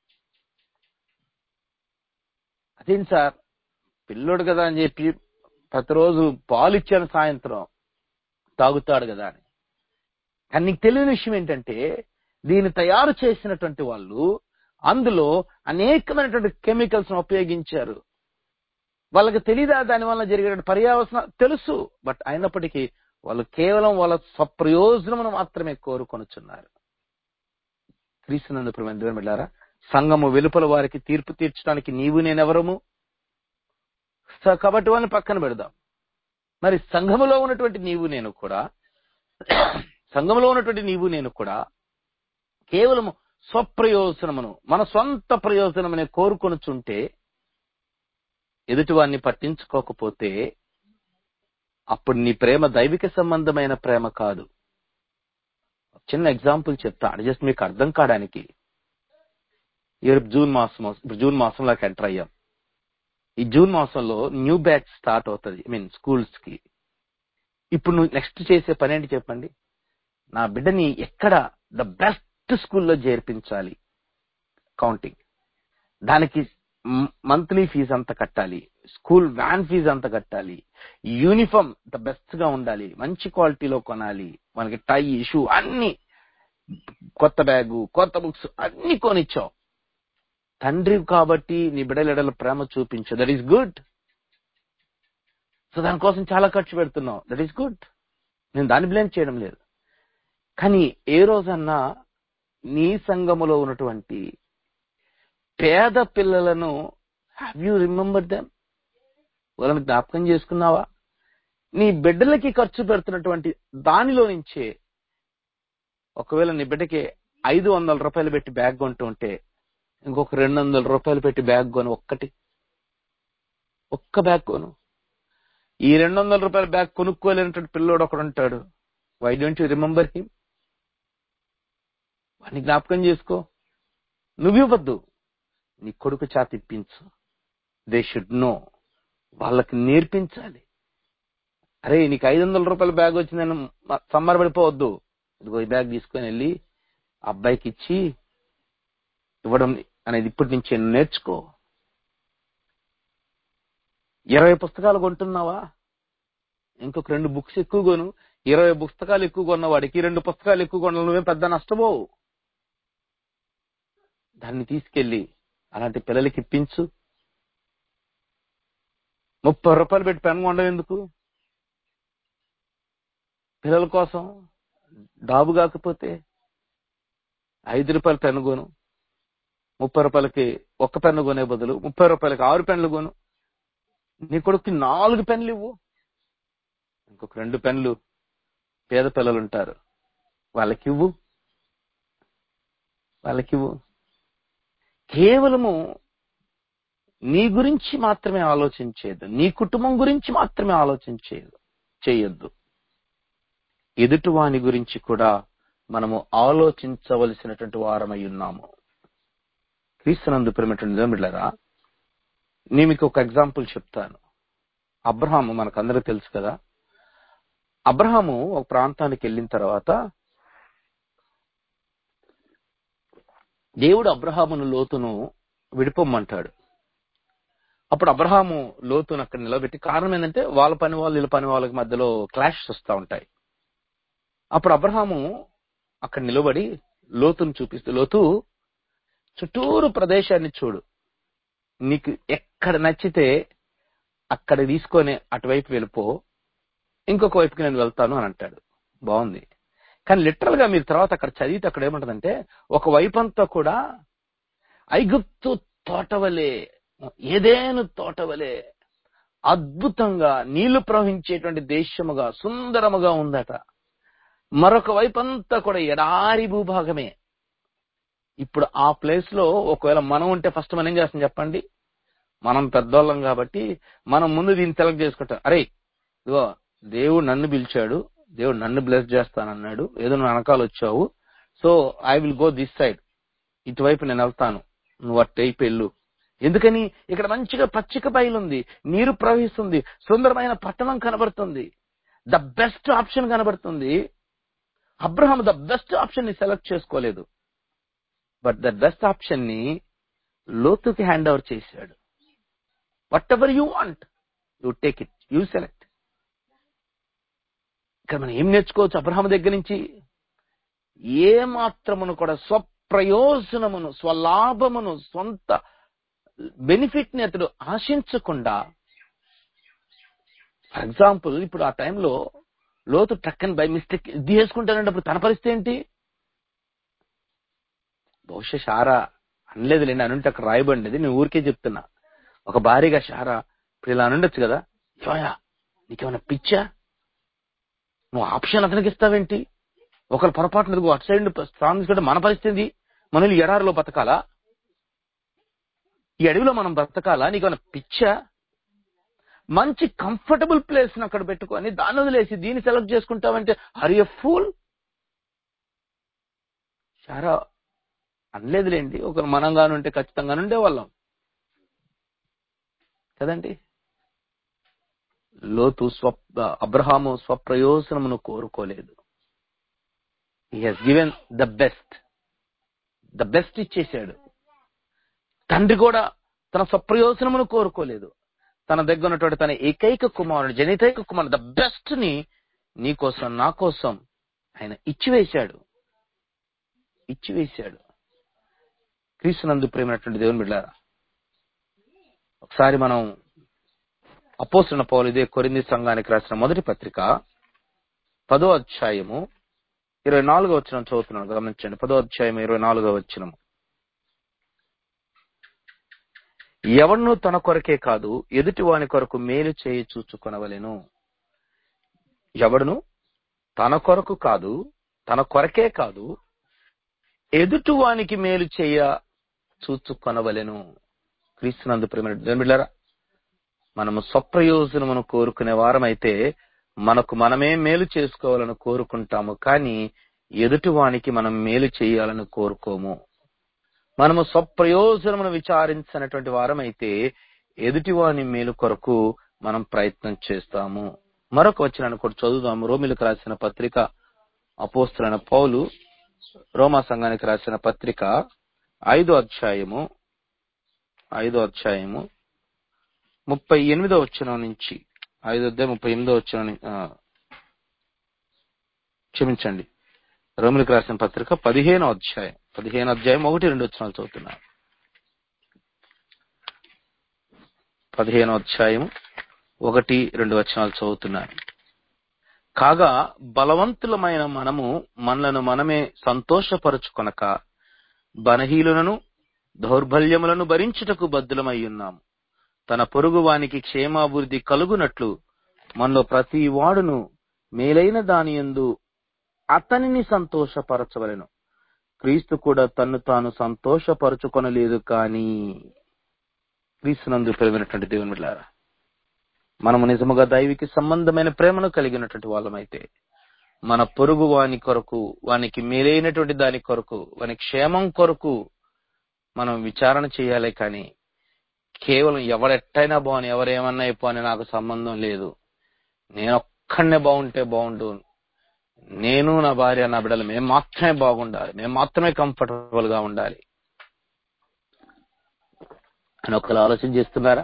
అదేం సార్ పిల్లోడు కదా అని చెప్పి ప్రతిరోజు పాలు ఇచ్చాను సాయంత్రం తాగుతాడు కదా అని కానీ నీకు తెలియని విషయం ఏంటంటే దీన్ని తయారు చేసినటువంటి వాళ్ళు అందులో అనేకమైనటువంటి కెమికల్స్ ఉపయోగించారు వాళ్ళకి తెలీదా దాని వల్ల జరిగే పర్యావసన తెలుసు బట్ అయినప్పటికీ వాళ్ళు కేవలం వాళ్ళ స్వప్రయోజనమును మాత్రమే కోరుకొనుచున్నారు క్రీస్తునందు ప్రమేంద్రం వెళ్ళారా సంఘము వెలుపల వారికి తీర్పు తీర్చడానికి నీవు నేనెవరము స- కాబట్టి వాళ్ళని పక్కన పెడదాం మరి సంఘములో ఉన్నటువంటి నీవు నేను కూడా సంఘములో ఉన్నటువంటి నీవు నేను కూడా కేవలం స్వప్రయోజనమును మన సొంత ప్రయోజనమనే కోరుకొనుచుంటే ఎదుటివాన్ని పట్టించుకోకపోతే అప్పుడు నీ ప్రేమ దైవిక సంబంధమైన ప్రేమ కాదు చిన్న ఎగ్జాంపుల్ చెప్తాను జస్ట్ మీకు అర్థం కావడానికి ఇప్పుడు జూన్ మాసం ఇప్పుడు జూన్ మాసంలోకి ఎంటర్ అయ్యాం ఈ జూన్ మాసంలో న్యూ బ్యాచ్ స్టార్ట్ అవుతుంది ఐ మీన్ స్కూల్స్ కి ఇప్పుడు నువ్వు నెక్స్ట్ చేసే పని ఏంటి చెప్పండి నా బిడ్డని ఎక్కడ ద బెస్ట్ స్కూల్లో చేర్పించాలి కౌంటింగ్ దానికి మంత్లీ ఫీజు అంత కట్టాలి స్కూల్ వ్యాన్ ఫీజు అంత కట్టాలి యూనిఫామ్ ద బెస్ట్ గా ఉండాలి మంచి క్వాలిటీలో కొనాలి మనకి టై షూ అన్ని కొత్త బ్యాగు కొత్త బుక్స్ అన్ని కొనిచ్చావు తండ్రి కాబట్టి నీ బిడ్డల ఎడల ప్రేమ చూపించు దట్ ఈస్ గుడ్ సో దానికోసం చాలా ఖర్చు పెడుతున్నావు దట్ ఈస్ గుడ్ నేను దాన్ని బ్లేమ్ చేయడం లేదు కానీ ఏ రోజన్నా నీ సంఘములో ఉన్నటువంటి పేద పిల్లలను హ్యావ్ యూ రిమెంబర్ దెమ్ వాళ్ళని జ్ఞాపకం చేసుకున్నావా నీ బిడ్డలకి ఖర్చు పెడుతున్నటువంటి దానిలో నుంచే ఒకవేళ నీ బిడ్డకి ఐదు వందల రూపాయలు పెట్టి బ్యాగ్ కొంటూ ఉంటే ఇంకొక రెండు వందల రూపాయలు పెట్టి బ్యాగ్ కొను ఒక్కటి ఒక్క బ్యాగ్ కొను ఈ రెండు వందల రూపాయల బ్యాగ్ కొనుక్కోలేనటువంటి పిల్లోడు ఒకడు ఉంటాడు why don't you remember him వాడిని జ్ఞాపకం చేసుకో నువ్వు ఇవ్వద్దు నీ కొడుకు చేత ఇప్పించు దే షుడ్ నో వాళ్ళకి నేర్పించాలి అరే నీకు ఐదు వందల రూపాయల బ్యాగ్ వచ్చిందని మ- సంబరపడిపోవద్దు ఇదిగో ఈ బ్యాగ్ తీసుకొని వెళ్ళి ఆ అబ్బాయికి ఇచ్చి ఇవ్వడం అనేది ఇప్పటి నుంచి నేర్చుకో ఇరవై పుస్తకాలు కొంటున్నావా ఇంకొక రెండు బుక్స్ ఎక్కువ కొను ఇరవై పుస్తకాలు ఎక్కువ కొన్న వాడికి రెండు పుస్తకాలు ఎక్కువ కొన్న నువ్వేం పెద్ద నష్టపోవు దాన్ని తీసుకెళ్లి అలాంటి పిల్లలకి ఇప్పించు ముప్పై రూపాయలు పెట్టి పెన్ కొండం ఎందుకు పిల్లల కోసం డాబు కాకపోతే ఐదు రూపాయల పెన్ను కొను ముప్పై రూపాయలకి ఒక్క పెన్ను కొనే బదులు ముప్పై రూపాయలకి ఆరు పెన్నులు కొను నీ కొడుకు నాలుగు పెన్నులు ఇవ్వు ఇంకొక రెండు పెన్నులు పేద పిల్లలు ఉంటారు వాళ్ళకి ఇవ్వు వాళ్ళకి ఇవ్వు కేవలము నీ గురించి మాత్రమే ఆలోచించేది నీ కుటుంబం గురించి మాత్రమే ఆలోచించేది చేయొద్దు ఎదుటి వాని గురించి కూడా మనము ఆలోచించవలసినటువంటి వారమై ఉన్నాము క్రీస్తునందు ప్రేమటువంటి నిజమిళ్ళరా నేను మీకు ఒక ఎగ్జాంపుల్ చెప్తాను అబ్రహాము మనకందరూ తెలుసు కదా అబ్రహాము ఒక ప్రాంతానికి వెళ్ళిన తర్వాత దేవుడు అబ్రహామును లోతును విడిపోమ్మంటాడు అప్పుడు అబ్రహాము లోతును అక్కడ నిలబెట్టి కారణం ఏంటంటే వాళ్ళ పని వాళ్ళు వీళ్ళ పని వాళ్ళకి మధ్యలో క్లాష్ వస్తూ ఉంటాయి అప్పుడు అబ్రహాము అక్కడ నిలబడి లోతును చూపిస్తూ లోతు చుట్టూరు ప్రదేశాన్ని చూడు నీకు ఎక్కడ నచ్చితే అక్కడ తీసుకొని అటువైపు వెళ్ళిపో ఇంకొక వైపుకి నేను వెళ్తాను అని అంటాడు బాగుంది కానీ లిటరల్ గా మీరు తర్వాత అక్కడ చదివితే అక్కడ ఏమంటదంటే ఒక వైపు అంతా కూడా ఐగుప్తు తోటవలే ఏదేను తోటవలే అద్భుతంగా నీళ్లు ప్రవహించేటువంటి దేశముగా సుందరముగా ఉందట మరొక వైపు అంతా కూడా ఎడారి భూభాగమే ఇప్పుడు ఆ ప్లేస్ లో ఒకవేళ మనం ఉంటే ఫస్ట్ మనం ఏం చేస్తాం చెప్పండి మనం పెద్దోళ్ళం కాబట్టి మనం ముందు దీన్ని సెలెక్ట్ చేసుకుంటాం అరే ఇదిగో దేవుడు నన్ను పిలిచాడు దేవుడు నన్ను బ్లెస్ చేస్తానన్నాడు ఏదో నువ్వు వెనకాల వచ్చావు so I will go this side ఇటువైపు నేను వెళ్తాను నువ్వు అటువైపు వెళ్ళు ఎందుకని ఇక్కడ మంచిగా పచ్చిక బయలుంది నీరు ప్రవహిస్తుంది సుందరమైన పట్టణం కనబడుతుంది ద బెస్ట్ ఆప్షన్ కనబడుతుంది అబ్రహాం ద బెస్ట్ ఆప్షన్ ని సెలెక్ట్ చేసుకోలేదు బట్ ద బెస్ట్ ఆప్షన్ ని లోతుకి హ్యాండ్ ఓవర్ చేశాడు whatever you want you take it you select ఇక్కడ మనం ఏం నేర్చుకోవచ్చు అబ్రహాం దగ్గర నుంచి ఏ మాత్రమును కూడా స్వప్రయోజనమును స్వలాభమును సొంత బెనిఫిట్ ని అతడు ఆశించకుండా ఫర్ ఎగ్జాంపుల్ ఇప్పుడు ఆ టైంలో లోతు టక్కని బై మిస్టేక్ ఇది చేసుకుంటానంటే అప్పుడు తన పరిస్థితి ఏంటి బహుశా షారా అనలేదులేండి అనుంటే అక్కడ రాయబడినది నేను ఊరికే చెప్తున్నా ఒక భారీగా షారా ఇప్పుడు ఇలా అనుండొచ్చు కదా ఏమయ్యా నీకేమైనా పిచ్చా నువ్వు ఆప్షన్ అతనికి ఇస్తావేంటి ఒకరు పొరపాటు నువ్వు అటు సైడ్ స్థానం తీసుకుంటే మన పరిస్థితి మనం ఈ ఎడారిలో బతకాలా ఈ అడవిలో మనం బ్రతకాలా నీకేమైనా పిచ్చా మంచి కంఫర్టబుల్ ప్లేస్ అక్కడ పెట్టుకొని దాన్ని వదిలేసి దీన్ని సెలెక్ట్ చేసుకుంటావంటే హర్ యూ ఫూల్ చాలా అనలేదులేండి ఒక మనంగాను ఉంటే ఖచ్చితంగా ఉండేవాళ్ళం కదండి లోతు స్వ అబ్రహాము స్వప్రయోజనమును కోరుకోలేదు he has given the best the best ఇచ్చేశాడు తండ్రి కూడా తన స్వప్రయోజనమును కోరుకోలేదు తన దగ్గర ఉన్నటువంటి తన ఏకైక కుమారుడు జనితైక కుమారుడు ద బెస్ట్ ని నీ కోసం నా కోసం ఆయన ఇచ్చివేశాడు ఇచ్చివేశాడు క్రీస్తునందు ప్రేమైనటువంటి దేవుని బిడ్డారా ఒకసారి మనం అపోసిన పౌలు ఇదే కొరింది సంఘానికి రాసిన మొదటి పత్రిక పదో అధ్యాయము ఇరవై నాలుగో వచ్చిన చదువుతున్నాను గమనించండి పదో అధ్యాయం ఇరవై నాలుగో వచ్చినము ఎవడును తన కొరకే కాదు ఎదుటి వాని కొరకు మేలు చేయి చూచుకొనవలెను ఎవడును తన కొరకు కాదు తన కొరకే కాదు ఎదుటి వానికి మేలు చేయ చూచుకొనవలెను క్రీస్తునందు ప్రేమ బిడ్డారా మనము స్వప్రయోజనమును కోరుకునే వారమైతే మనకు మనమే మేలు చేసుకోవాలని కోరుకుంటాము కానీ ఎదుటి వానికి మనం మేలు చేయాలని కోరుకోము మనము స్వప్రయోజనమును విచారించినటువంటి వారమైతే ఎదుటివాని మేలు కొరకు మనం ప్రయత్నం చేస్తాము మరొక వచ్చినాన్ని కూడా చదువుదాము రోమిలకు రాసిన పత్రిక అపోస్తులైన పౌలు రోమా సంఘానికి రాసిన పత్రిక ఐదో అధ్యాయము ఐదో అధ్యాయము ముప్పై ఎనిమిదో వచ్చిన నుంచి ఐదో అధ్యాయం ముప్పై ఎనిమిదో వచ్చిన క్షమించండి రోమిలకు రాసిన పత్రిక పదిహేనో అధ్యాయం పదిహేను అధ్యాయం ఒకటి రెండు వచ్చినాలు చదువుతున్నా పదిహేనో అధ్యాయం ఒకటి రెండు వచనాలు చదువుతున్నాను కాగా బలవంతులమైన మనము మనలను మనమే సంతోషపరుచుకొనక బలహీనులను దౌర్బల్యములను భరించుటకు బద్దులమై ఉన్నాము తన పొరుగు వానికి క్షేమాభివృద్ధి కలుగునట్లు మనలో ప్రతి వాడును మేలైన దాని యందు అతనిని సంతోషపరచవలెను క్రీస్తు కూడా తన్ను తాను సంతోషపరుచుకొనలేదు కానీ క్రీస్తునందు పెరిగినటువంటి దేవుని బిడ్డలారా మనము నిజముగా దైవికి సంబంధమైన ప్రేమను కలిగినటువంటి వాళ్ళమైతే మన పొరుగు వాని కొరకు వానికి మేలైనటువంటి దాని కొరకు వాని క్షేమం కొరకు మనం విచారణ చేయాలి కానీ కేవలం ఎవడెట్టయినా బాగుని ఎవరేమన్నా అయిపోని నాకు సంబంధం లేదు నేను ఒక్కడనే బాగుంటే బాగుండు నేను నా భార్య నా బిడ్డలు మేము మాత్రమే బాగుండాలి మేము మాత్రమే కంఫర్టబుల్ గా ఉండాలి అని ఒకరు ఆలోచన చేస్తున్నారా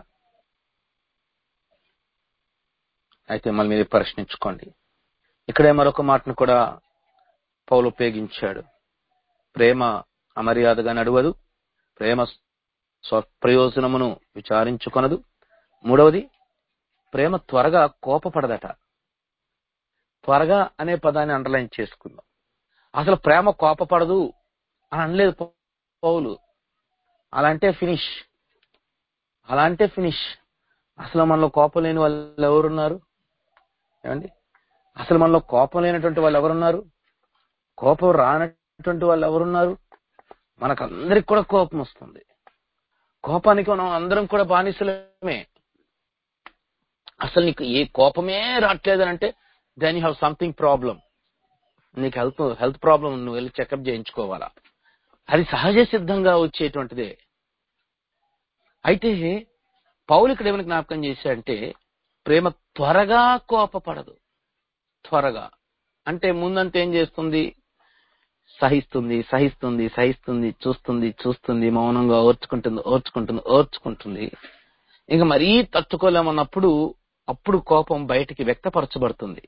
అయితే మళ్ళీ మీరు ప్రశ్నించుకోండి ఇక్కడే మరొక మాటను కూడా పౌలు ఉపయోగించాడు ప్రేమ అమర్యాదగా నడవదు ప్రేమ స్వప్రయోజనమును విచారించుకొనదు మూడవది ప్రేమ త్వరగా కోపపడదట త్వరగా అనే పదాన్ని అండర్లైన్ చేసుకుందాం అసలు ప్రేమ కోపపడదు అని అనలేదు పౌలు అలా అంటే ఫినిష్ అలా అంటే ఫినిష్ అసలు మనలో కోపం లేని వాళ్ళు ఎవరున్నారు ఏమండి అసలు మనలో కోపం లేనటువంటి వాళ్ళు ఎవరున్నారు కోపం రానటువంటి వాళ్ళు ఎవరున్నారు మనకందరికి కూడా కోపం వస్తుంది కోపానికి మనం అందరం కూడా బానిసలమే అసలు నీకు ఏ కోపమే రావట్లేదని అంటే then you have something problem నీకు హెల్త్ హెల్త్ ప్రాబ్లం నువ్వు వెళ్ళి చెకప్ చేయించుకోవాలా అది సహజ సిద్ధంగా వచ్చేటువంటిదే అయితే పౌలు ఇక్కడ ఏమైనా జ్ఞాపకం చేశాడంటే ప్రేమ త్వరగా కోపపడదు త్వరగా అంటే ముందంతా ఏం చేస్తుంది సహిస్తుంది సహిస్తుంది సహిస్తుంది చూస్తుంది చూస్తుంది మౌనంగా ఓర్చుకుంటుంది ఓర్చుకుంటుంది ఓర్చుకుంటుంది ఇంకా మరీ తట్టుకోలేమన్నప్పుడు అప్పుడు కోపం బయటికి వ్యక్తపరచబడుతుంది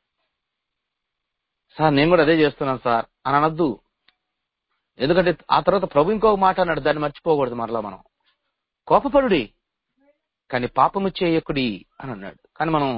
సార్ నేను కూడా అదే చేస్తున్నాను సార్ అని అనద్దు ఎందుకంటే ఆ తర్వాత ప్రభు ఇంకొక మాట అన్నాడు దాన్ని మర్చిపోకూడదు మరలా మనం కోపపడుడి కానీ పాపము చేయకుడి అని అన్నాడు కానీ మనం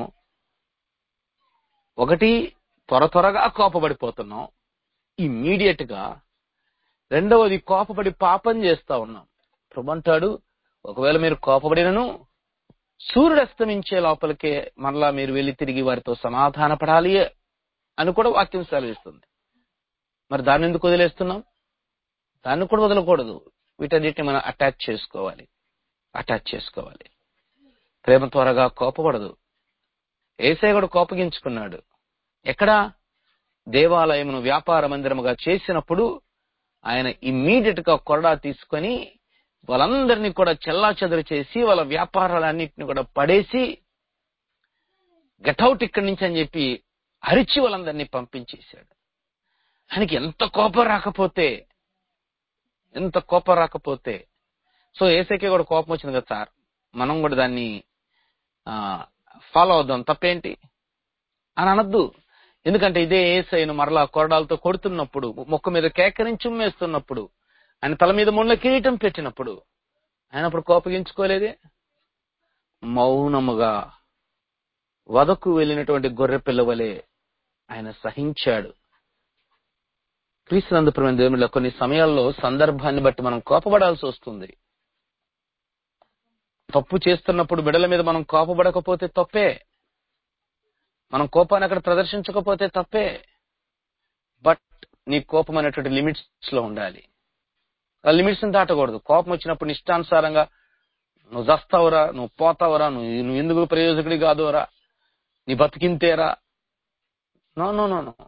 ఒకటి త్వర త్వరగా కోపపడిపోతున్నాం ఇమ్మీడియట్ గా రెండవది కోపపడి పాపం చేస్తా ఉన్నాం ప్రభు అంటాడు ఒకవేళ మీరు కోపపడినను సూర్యుడు అస్తమించే లోపలికే మరలా మీరు వెళ్ళి తిరిగి వారితో సమాధాన పడాలి అని కూడా వాక్యం సెలవిస్తుంది మరి దాన్ని ఎందుకు వదిలేస్తున్నాం దాన్ని కూడా వదలకూడదు వీటన్నిటిని మనం అటాచ్ చేసుకోవాలి అటాచ్ చేసుకోవాలి ప్రేమ త్వరగా కోపపడదు ఏసై కూడా కోపగించుకున్నాడు ఎక్కడా దేవాలయమును వ్యాపార మందిరముగా చేసినప్పుడు ఆయన ఇమ్మీడియట్ గా కొరడా తీసుకొని వాళ్ళందరినీ కూడా చెల్లా చెదరు చేసి వాళ్ళ వ్యాపారాలన్నింటినీ కూడా పడేసి గెటౌట్ ఇక్కడి నుంచి అని చెప్పి అరిచి వాళ్ళందరినీ పంపించేశాడు ఆయనకి ఎంత కోపం రాకపోతే ఎంత కోపం రాకపోతే సో ఏసైకే కూడా కోపం వచ్చింది కదా సార్ మనం కూడా దాన్ని ఫాలో అవుదాం తప్పేంటి అని అనద్దు ఎందుకంటే ఇదే ఏసైను మరలా కొరడాలతో కొడుతున్నప్పుడు మొక్క మీద కేకరించి ఉమ్మేస్తున్నప్పుడు ఆయన తల మీద ముళ్ళ కిరీటం పెట్టినప్పుడు ఆయన అప్పుడు కోపగించుకోలేదే మౌనముగా వదకు వెళ్ళినటువంటి గొర్రె పిల్లవలే ఆయన సహించాడు క్రీస్తునందు ప్రేమ దేవునిలో కొన్ని సమయాల్లో సందర్భాన్ని బట్టి మనం కోపపడాల్సి వస్తుంది తప్పు చేస్తున్నప్పుడు బిడల మీద మనం కోపపడకపోతే తప్పే మనం కోపాన్ని అక్కడ ప్రదర్శించకపోతే తప్పే బట్ నీ కోపం అనేటువంటి లిమిట్స్ లో ఉండాలి ఆ లిమిట్స్ దాటకూడదు కోపం వచ్చినప్పుడు నీ ఇష్టానుసారంగా నువ్వు చస్తావురా నువ్వు పోతావురా నువ్వు నువ్వు ఎందుకు ప్రయోజకుడి కాదురా నీ బతికింతేరా నో నో నో నో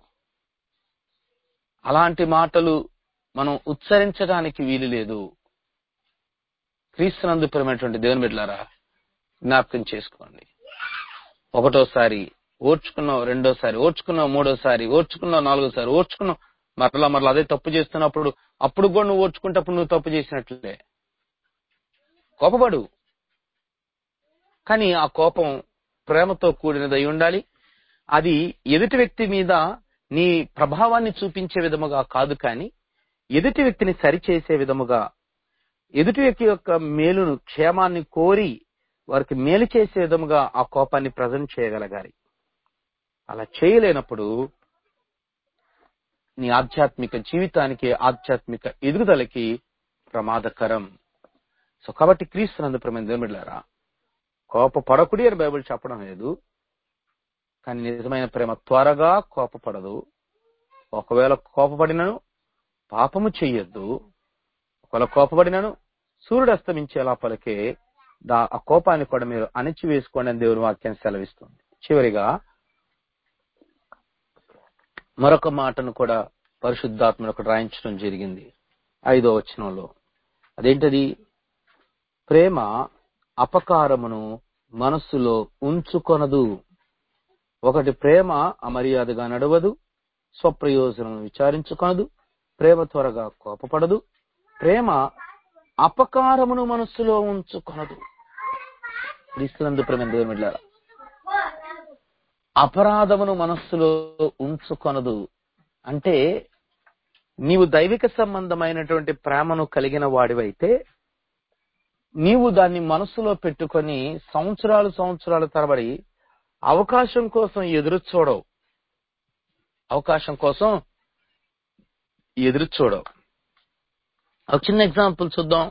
అలాంటి మాటలు మనం ఉచ్చరించడానికి వీలు లేదు క్రీస్తునందు ప్రేమైనటువంటి దేవుని బిడ్డలారా జ్ఞాపకం చేసుకోండి ఒకటోసారి ఓర్చుకున్నావు రెండోసారి ఓర్చుకున్నావు మూడోసారి ఓర్చుకున్నావు నాలుగోసారి ఓర్చుకున్నావు మరలా మరలా అదే తప్పు చేస్తున్నప్పుడు అప్పుడు కూడా నువ్వు ఓర్చుకుంటప్పుడు నువ్వు తప్పు చేసినట్లే కోపపడు కానీ ఆ కోపం ప్రేమతో కూడినది అయి ఉండాలి అది ఎదుటి వ్యక్తి మీద నీ ప్రభావాన్ని చూపించే విధముగా కాదు కానీ ఎదుటి వ్యక్తిని సరిచేసే విధముగా ఎదుటి వ్యక్తి యొక్క మేలును క్షేమాన్ని కోరి వారికి మేలు చేసే విధముగా ఆ కోపాన్ని ప్రజెంట్ చేయగలగాలి అలా చేయలేనప్పుడు నీ ఆధ్యాత్మిక జీవితానికి ఆధ్యాత్మిక ఎదుగుదలకి ప్రమాదకరం సో కాబట్టి క్రీస్తునందు ప్రమేణ దేవుడిలారా కోపపడకుడి అని బైబిల్ చెప్పడం లేదు కానీ నిజమైన ప్రేమ త్వరగా కోపపడదు ఒకవేళ కోపపడినను పాపము చెయ్యొద్దు ఒకవేళ కోపపడినను సూర్యుడు అస్తమించేలా పలికే దా ఆ కోపాన్ని కూడా మీరు అణిచివేసుకోండి అని దేవుని వాక్యం సెలవిస్తుంది చివరిగా మరొక మాటను కూడా పరిశుద్ధాత్మను ఒకటి రాయించడం జరిగింది ఐదో వచనంలో అదేంటది ప్రేమ అపకారమును మనస్సులో ఉంచుకొనదు ఒకటి ప్రేమ అమర్యాదగా నడవదు స్వప్రయోజనం విచారించుకొనదు ప్రేమ త్వరగా కోపపడదు ప్రేమ అపకారమును మనస్సులో ఉంచుకొనదు క్రీస్తునందు ప్రేమ దేవుని బిడ్డలారా, అపరాధమును మనస్సులో ఉంచుకొనదు అంటే నీవు దైవిక సంబంధమైనటువంటి ప్రేమను కలిగిన వాడివైతే నీవు దాన్ని మనసులో పెట్టుకొని సంవత్సరాలు సంవత్సరాల తరబడి అవకాశం కోసం ఎదురు చూడవు అవకాశం కోసం ఎదురు చూడవు ఒక చిన్న ఎగ్జాంపుల్ చూద్దాం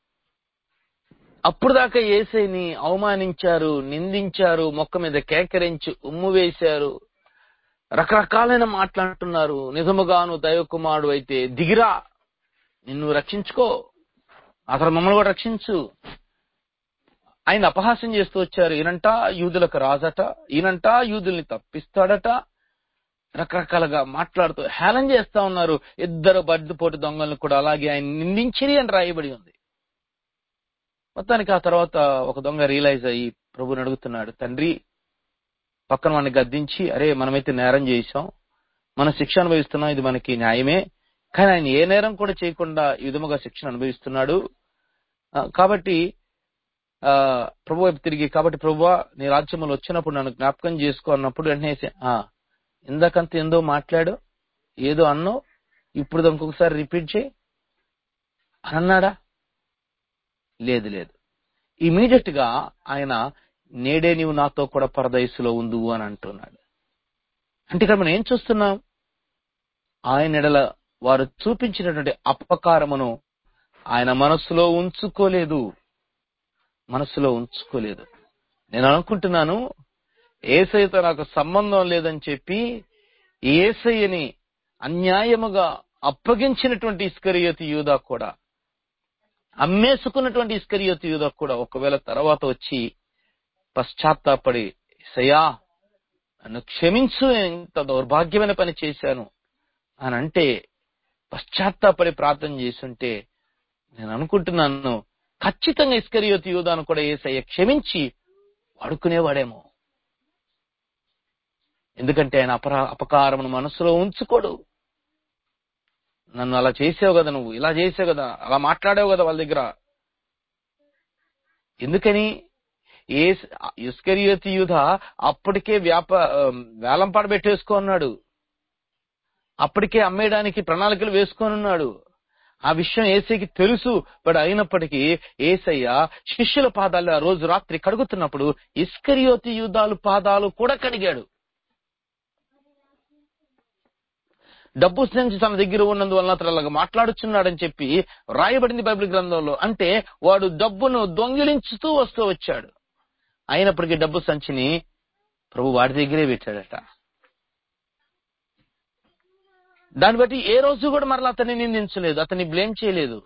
అప్పుడు దాకా ఏసైని అవమానించారు నిందించారు మొక్క మీద కేకరించి ఉమ్ము వేశారు రకరకాలైన మాట్లాడుతున్నారు నిజముగాను దైవకుమారుడు అయితే దిగిరా నిన్ను రక్షించుకో అతను మమ్మల్ని కూడా రక్షించు ఆయన అపహాస్యం చేస్తూ వచ్చారు ఈయనంట యూదులకు రాజట ఈయనంట యూదుల్ని తప్పిస్తాడట రకరకాలుగా మాట్లాడుతూ హేళన చేస్తా ఉన్నారు ఇద్దరు బడ్డుపోటు దొంగలను కూడా అలాగే ఆయన నిందించిరి అని రాయబడి ఉంది మొత్తానికి ఆ తర్వాత ఒక దొంగ రియలైజ్ అయ్యి ప్రభుని అడుగుతున్నాడు తండ్రి పక్కన వాడిని గద్దించి అరే మనమైతే నేరం చేసాం మనం శిక్ష అనుభవిస్తున్నాం ఇది మనకి న్యాయమే కానీ ఆయన ఏ నేరం కూడా చేయకుండా ఈ విధముగా శిక్షణ అనుభవిస్తున్నాడు ఆ, కాబట్టి ఆ ప్రభు వైపు తిరిగి కాబట్టి ప్రభువా నీ రాజ్యములు వచ్చినప్పుడు నన్ను జ్ఞాపకం చేసుకో అన్నప్పుడు వెంటనే సే- ఆ ఇందాకంత ఏందో మాట్లాడు ఏదో అన్నో ఇప్పుడు దానికి ఇంకొకసారి రిపీట్ చేయి అని అన్నాడా లేదు లేదు ఇమీడియట్ గా ఆయన నేడే నీవు నాతో కూడా పరదయసులో ఉందువు అని అంటున్నాడు అంటే ఇక్కడ మనం ఏం చూస్తున్నాం ఆయన ఎడల వారు చూపించినటువంటి అపకారమును ఆయన మనస్సులో ఉంచుకోలేదు మనస్సులో ఉంచుకోలేదు నేను అనుకుంటున్నాను ఏసైతో నాకు సంబంధం లేదని చెప్పి ఏసయ్యని అన్యాయముగా అప్పగించినటువంటి ఇస్కరియోతి యూదా కూడా అమ్మేసుకున్నటువంటి ఇస్కరియోతి యూదా కూడా ఒకవేళ తర్వాత వచ్చి పశ్చాత్తాపడి సయా నన్ను క్షమించు ఎంత దౌర్భాగ్యమైన పని చేశాను అని అంటే పశ్చాత్తాపడి ప్రార్థన చేసుంటే నేను అనుకుంటున్నాను ఖచ్చితంగా ఇస్కరియోతి యూదాను కూడా ఏసయ్య క్షమించి వాడుకునేవాడేమో ఎందుకంటే ఆయన అపరా అపకారమును మనసులో ఉంచుకోడు నన్ను అలా చేసావు కదా నువ్వు ఇలా చేసావు కదా అలా మాట్లాడావు కదా వాళ్ళ దగ్గర ఎందుకని ఏ ఇస్కరియోతి యూధ అప్పటికే వ్యాప వేలంపాట పెట్టేసుకున్నాడు అప్పటికే అమ్మేయడానికి ప్రణాళికలు వేసుకొని ఉన్నాడు ఆ విషయం ఏసైకి తెలుసు బట్ అయినప్పటికీ ఏసయ్య శిష్యుల పాదాలు ఆ రోజు రాత్రి కడుగుతున్నప్పుడు ఇస్కరియోతి యూదాలు పాదాలు కూడా కడిగాడు డబ్బు సంచి తన దగ్గర ఉన్నందువలన అతడు అలాగా మాట్లాడుచున్నాడని చెప్పి రాయబడింది బైబిల్ గ్రంథంలో అంటే వాడు డబ్బును దొంగిలించుతూ వస్తూ వచ్చాడు అయినప్పటికీ డబ్బు సంచిని ప్రభు వాడి దగ్గరే పెట్టాడట దాన్ని బట్టి ఏ రోజు కూడా మరలా అతన్ని నిందించలేదు అతన్ని బ్లేమ్ చేయలేదు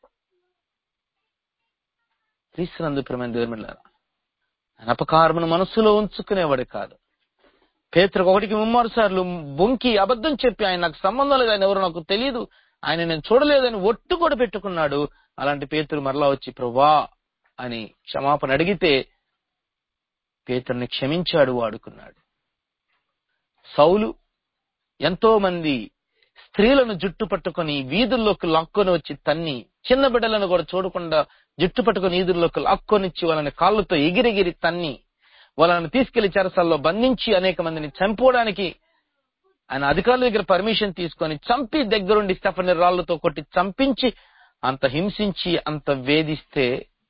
క్రీస్తునందు ప్రేమైన దేవుమిళ్ళారా ఆయన అపకారమును మనస్సులో ఉంచుకునేవాడు కాదు పేతులకు ఒకటికి ముమ్మారు సార్లు బొంకి అబద్ధం చెప్పి ఆయన నాకు సంబంధం లేదు ఆయన ఎవరు నాకు తెలియదు ఆయన నేను చూడలేదని ఒట్టు కూడా పెట్టుకున్నాడు అలాంటి పేతురు మరలా వచ్చి ప్రభా అని క్షమాపణ అడిగితే పేతుర్ని క్షమించాడు వాడుకున్నాడు సౌలు ఎంతో మంది స్త్రీలను జుట్టు పట్టుకొని వీధుల్లోకి లాక్కొని వచ్చి తన్ని చిన్న బిడ్డలను కూడా చూడకుండా జుట్టు పట్టుకొని వీధుల్లోకి లాక్కొనిచ్చి వాళ్ళని కాళ్ళతో ఎగిరెగిరి తన్ని వాళ్ళని తీసుకెళ్లి చెరసాల్లో బంధించి అనేక మందిని చంపుకోవడానికి ఆయన అధికారుల దగ్గర పర్మిషన్ తీసుకొని చంపి దగ్గరుండి స్టెఫని రాళ్లతో కొట్టి చంపించి అంత హింసించి అంత వేధిస్తే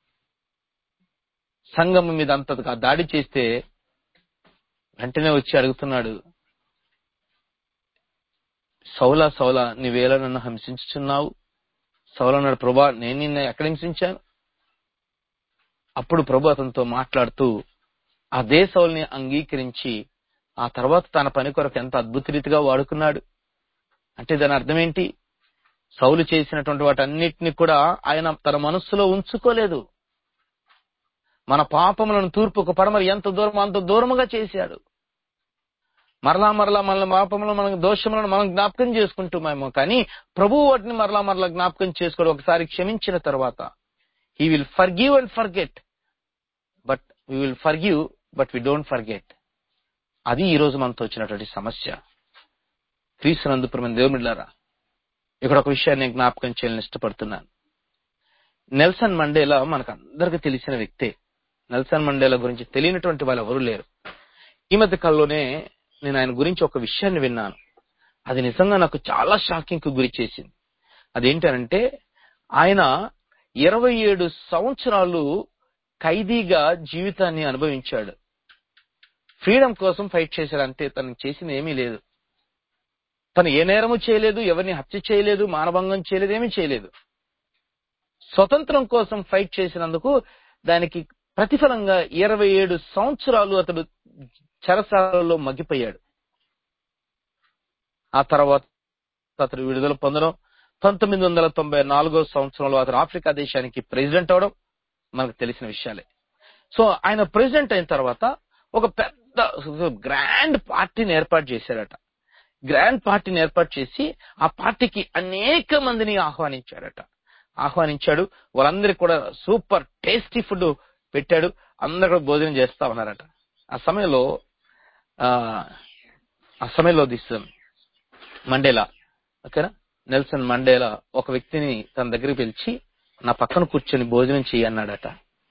సంఘం మీద అంతగా దాడి చేస్తే వెంటనే వచ్చి అడుగుతున్నాడు సౌలా సౌలా నీవేళ నన్ను హింసించుచున్నావు సౌలా అన్నాడు ప్రభా నేను నిన్న ఎక్కడ హింసించాను అప్పుడు ప్రభు అతనితో మాట్లాడుతూ అదే సౌల్ని అంగీకరించి ఆ తర్వాత తన పని కొరకు ఎంత అద్భుత రీతిగా వాడుకున్నాడు అంటే దాని అర్థం ఏంటి సౌలు చేసినటువంటి వాటన్నిటిని కూడా ఆయన తన మనస్సులో ఉంచుకోలేదు మన పాపములను తూర్పుకు పడమరి ఎంత దూరం అంత దూరముగా చేశాడు మరలా మరలా మన పాపములను మన దోషములను మనం జ్ఞాపకం చేసుకుంటున్నామేమో కానీ ప్రభువు వాటిని మరలా మరలా జ్ఞాపకం చేసుకోవడం ఒకసారి క్షమించిన తర్వాత he will forgive and forget but we will forgive but we don't forget అది ఈ రోజు మనతో వచ్చినటువంటి సమస్య క్రీస్తునందుపురమైన దేవుమిళ్ళారా ఇక్కడ ఒక విషయాన్ని నేను జ్ఞాపకం చేయాలని ఇష్టపడుతున్నాను నెల్సన్ మండేలా మనకు అందరికి తెలిసిన వ్యక్తే నెల్సన్ మండేలా గురించి తెలియనటువంటి వాళ్ళు ఎవరు లేరు ఈ మధ్య కాలంలోనే నేను ఆయన గురించి ఒక విషయాన్ని విన్నాను అది నిజంగా నాకు చాలా షాకింగ్ కు గురి చేసింది అదేంటంటే ఆయన ఇరవై ఏడు సంవత్సరాలు ఖైదీగా జీవితాన్ని అనుభవించాడు ఫ్రీడమ్ కోసం ఫైట్ చేశాడు అంతే తనకు చేసింది ఏమీ లేదు తను ఏ నేరము చేయలేదు ఎవరిని హత్య చేయలేదు మానభంగం చేయలేదు ఏమీ చేయలేదు స్వతంత్రం కోసం ఫైట్ చేసినందుకు దానికి ప్రతిఫలంగా ఇరవై ఏడు సంవత్సరాలు అతడు చెరసాలలో మగ్గిపోయాడు ఆ తర్వాత అతడు విడుదల పొందడం పంతొమ్మిది వందల తొంభై నాలుగో సంవత్సరంలో అతను ఆఫ్రికా దేశానికి ప్రెసిడెంట్ అవడం మనకు తెలిసిన విషయాలే సో ఆయన ప్రెసిడెంట్ అయిన తర్వాత ఒక పెద్ద గ్రాండ్ పార్టీని ఏర్పాటు చేశారట గ్రాండ్ పార్టీని ఏర్పాటు చేసి ఆ పార్టీకి అనేక మందిని ఆహ్వానించారట ఆహ్వానించాడు వాళ్ళందరికీ కూడా సూపర్ టేస్టీ ఫుడ్ పెట్టాడు అందరు కూడా భోజనం చేస్తా ఉన్నారట ఆ సమయంలో ఆ ఆ సమయంలో దిస్ మండేలా ఓకేనా నెల్సన్ మండేలా ఒక వ్యక్తిని తన దగ్గరికి పిలిచి నా పక్కన కూర్చొని భోజనం చెయ్యి అన్నాడట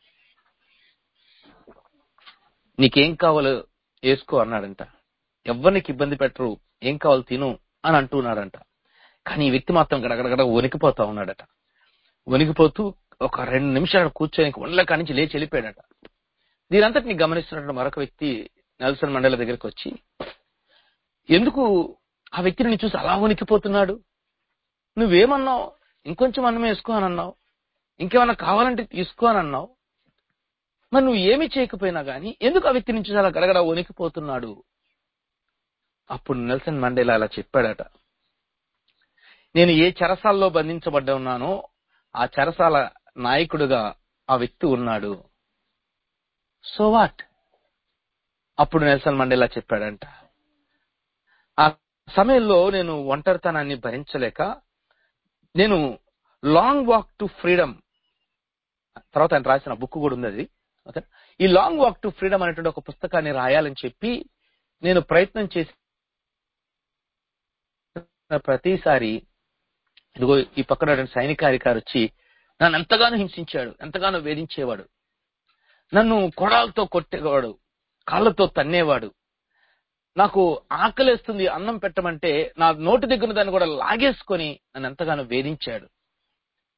నీకేం కావాలో వేసుకో అన్నాడంట ఎవరికి ఇబ్బంది పెట్టరు ఏం కావాలి తిను అని అంటున్నాడంట కానీ ఈ వ్యక్తి మాత్రం గడగడగడ వణికిపోతా ఉన్నాడట వణికిపోతూ ఒక రెండు నిమిషాలు కూర్చొని ఒళ్ళ కానించి లేచి వెళ్ళిపోయాడట దీనంతటిని గమనిస్తున్నటువంటి మరొక వ్యక్తి నెల్సన్ మండల దగ్గరికి వచ్చి ఎందుకు ఆ వ్యక్తిని చూసి అలా వణికిపోతున్నాడు నువ్వేమన్నావు ఇంకొంచెం అన్నం వేసుకో అని అన్నావు ఇంకేమన్నా కావాలంటే తీసుకో అని అన్నావు మరి నువ్వు ఏమి చేయకపోయినా గానీ ఎందుకు ఆ వ్యక్తి నుంచి చాలా గడగడ వణికిపోతున్నాడు అప్పుడు నెల్సన్ మండేలా అలా చెప్పాడట నేను ఏ చెరసాల్లో బంధించబడ్డా ఉన్నానో ఆ చెరసాల నాయకుడుగా ఆ వ్యక్తి ఉన్నాడు సో వాట్ అప్పుడు నెల్సన్ మండేలా చెప్పాడంట ఆ సమయంలో నేను ఒంటరితనాన్ని భరించలేక నేను లాంగ్ వాక్ టు ఫ్రీడమ్ తర్వాత ఆయన రాసిన బుక్ కూడా ఉంది అది ఓకే ఈ లాంగ్ వాక్ టు ఫ్రీడమ్ అనేటువంటి ఒక పుస్తకాన్ని రాయాలని చెప్పి నేను ప్రయత్నం చేసి ప్రతిసారి ఇదిగో ఈ పక్కన సైనికాధికారి వచ్చి నన్ను ఎంతగానో హింసించాడు ఎంతగానో వేధించేవాడు నన్ను కొడాలతో కొట్టేవాడు కాళ్ళతో తన్నేవాడు నాకు ఆకలేస్తుంది అన్నం పెట్టమంటే నా నోటి దగ్గర దాన్ని కూడా లాగేసుకొని నన్ను ఎంతగానో వేధించాడు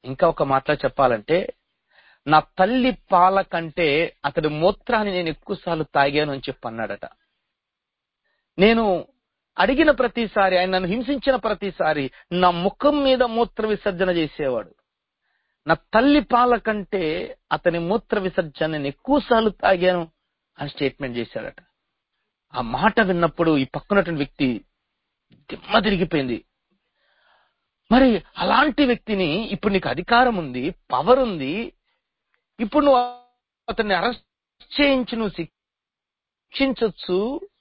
ఇంకా ఒక మాటలో చెప్పాలంటే నా తల్లి పాల కంటే అతడి మూత్రాన్ని నేను ఎక్కువసార్లు తాగాను అని చెప్పి అన్నాడట నేను అడిగిన ప్రతిసారి ఆయన నన్ను హింసించిన ప్రతిసారి నా ముఖం మీద మూత్ర విసర్జన చేసేవాడు నా తల్లి పాల కంటే అతని మూత్ర విసర్జన నేను ఎక్కువసార్లు తాగాను అని స్టేట్మెంట్ చేశాడట ఆ మాట విన్నప్పుడు ఈ పక్కనటువంటి వ్యక్తి దిమ్మ తిరిగిపోయింది మరి అలాంటి వ్యక్తిని ఇప్పుడు నీకు అధికారం ఉంది పవర్ ఉంది ఇప్పుడు నువ్వు అతన్ని అరెస్ట్ చేయించి నువ్వు శిక్షించొచ్చు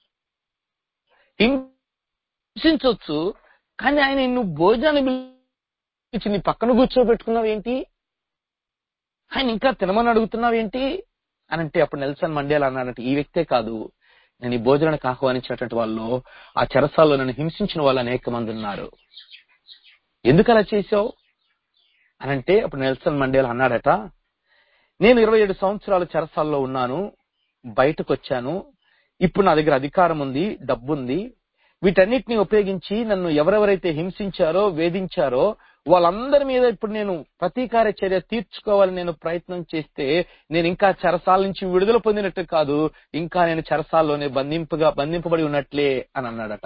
హింసించొచ్చు కానీ ఆయన నువ్వు భోజనాన్ని పిలిచి నీ పక్కన కూర్చోబెట్టుకున్నావు ఏంటి ఆయన ఇంకా తినమని అడుగుతున్నావు ఏంటి అని అంటే అప్పుడు నెల్సన్ మండేలా అన్నాడంటే ఈ వ్యక్తే కాదు నేను ఈ భోజనానికి ఆహ్వానించినటువంటి వాళ్ళు ఆ చెరసాల్లో నన్ను హింసించిన వాళ్ళు అనేక మంది ఉన్నారు ఎందుకు అలా చేశావు అని అంటే అప్పుడు నెల్సన్ మండేలా అన్నాడట నేను ఇరవై ఏడు సంవత్సరాలు చెరసాల్లో ఉన్నాను బయటకు వచ్చాను ఇప్పుడు నా దగ్గర అధికారం ఉంది డబ్బు ఉంది వీటన్నిటిని ఉపయోగించి నన్ను ఎవరెవరైతే హింసించారో వేధించారో వాళ్ళందరి మీద ఇప్పుడు నేను ప్రతీకార చర్య తీర్చుకోవాలని నేను ప్రయత్నం చేస్తే నేను ఇంకా చెరసాల నుంచి విడుదల పొందినట్టు కాదు ఇంకా నేను చెరసాల్లోనే బంధింపుగా బంధింపబడి ఉన్నట్లే అని అన్నాడట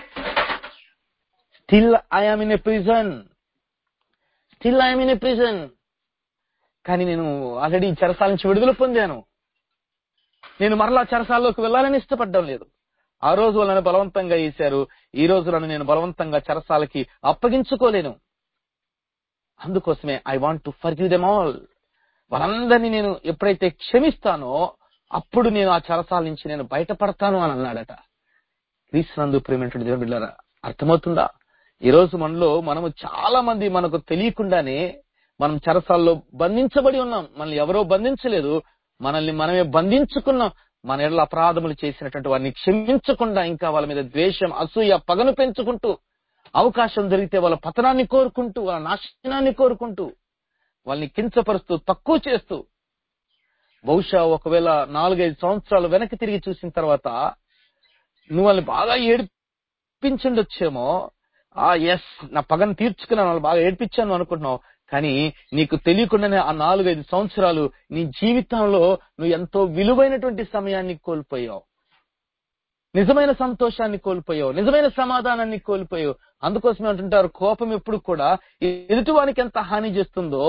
still I'm in a prison still I'm in a prison కానీ నేను ఆల్రెడీ చెరసాల నుంచి విడుదల పొందాను నేను మరలా చెరసాల్లోకి వెళ్ళాలని ఇష్టపడడం లేదు ఆ రోజు వాళ్ళని బలవంతంగా వేశారు ఈ రోజు నన్ను నేను బలవంతంగా చెరసాలకి అప్పగించుకోలేను అందుకోసమే I want to forgive them all వాళ్ళందరినీ నేను ఎప్పుడైతే క్షమిస్తానో అప్పుడు నేను ఆ చెరసాల నుంచి నేను బయటపడతాను అని అన్నాడట క్రీస్తునందు ప్రేమైనటువంటి దేవుని బిడ్డారా అర్థమవుతుందా ఈ రోజు మనలో మనము చాలా మంది మనకు తెలియకుండానే మనం చెరసాల్లో బంధించబడి ఉన్నాం మనల్ని ఎవరో బంధించలేదు మనల్ని మనమే బంధించుకున్నాం మన ఎడల అపరాధములు చేసినటువంటి వారిని క్షమించకుండా ఇంకా వాళ్ళ మీద ద్వేషం అసూయ పగను పెంచుకుంటూ అవకాశం దొరికితే వాళ్ళ పతనాన్ని కోరుకుంటూ వాళ్ళ నాశనాన్ని కోరుకుంటూ వాళ్ళని కించపరుస్తూ తక్కువ చేస్తూ బహుశా ఒకవేళ నాలుగైదు సంవత్సరాలు వెనక్కి తిరిగి చూసిన తర్వాత నువ్వు వాళ్ళని బాగా ఏడిపించుండొచ్చేమో ఆ ఎస్ నా పగను తీర్చుకున్నాను వాళ్ళు బాగా ఏడిపించాను అనుకుంటున్నావు కానీ నీకు తెలియకుండానే ఆ నాలుగైదు సంవత్సరాలు నీ జీవితంలో నువ్వు ఎంతో విలువైనటువంటి సమయాన్ని కోల్పోయావు నిజమైన సంతోషాన్ని కోల్పోయావు నిజమైన సమాధానాన్ని కోల్పోయావు అందుకోసమే అంటుంటారు కోపం ఎప్పుడు కూడా ఎదుటివానికి ఎంత హాని చేస్తుందో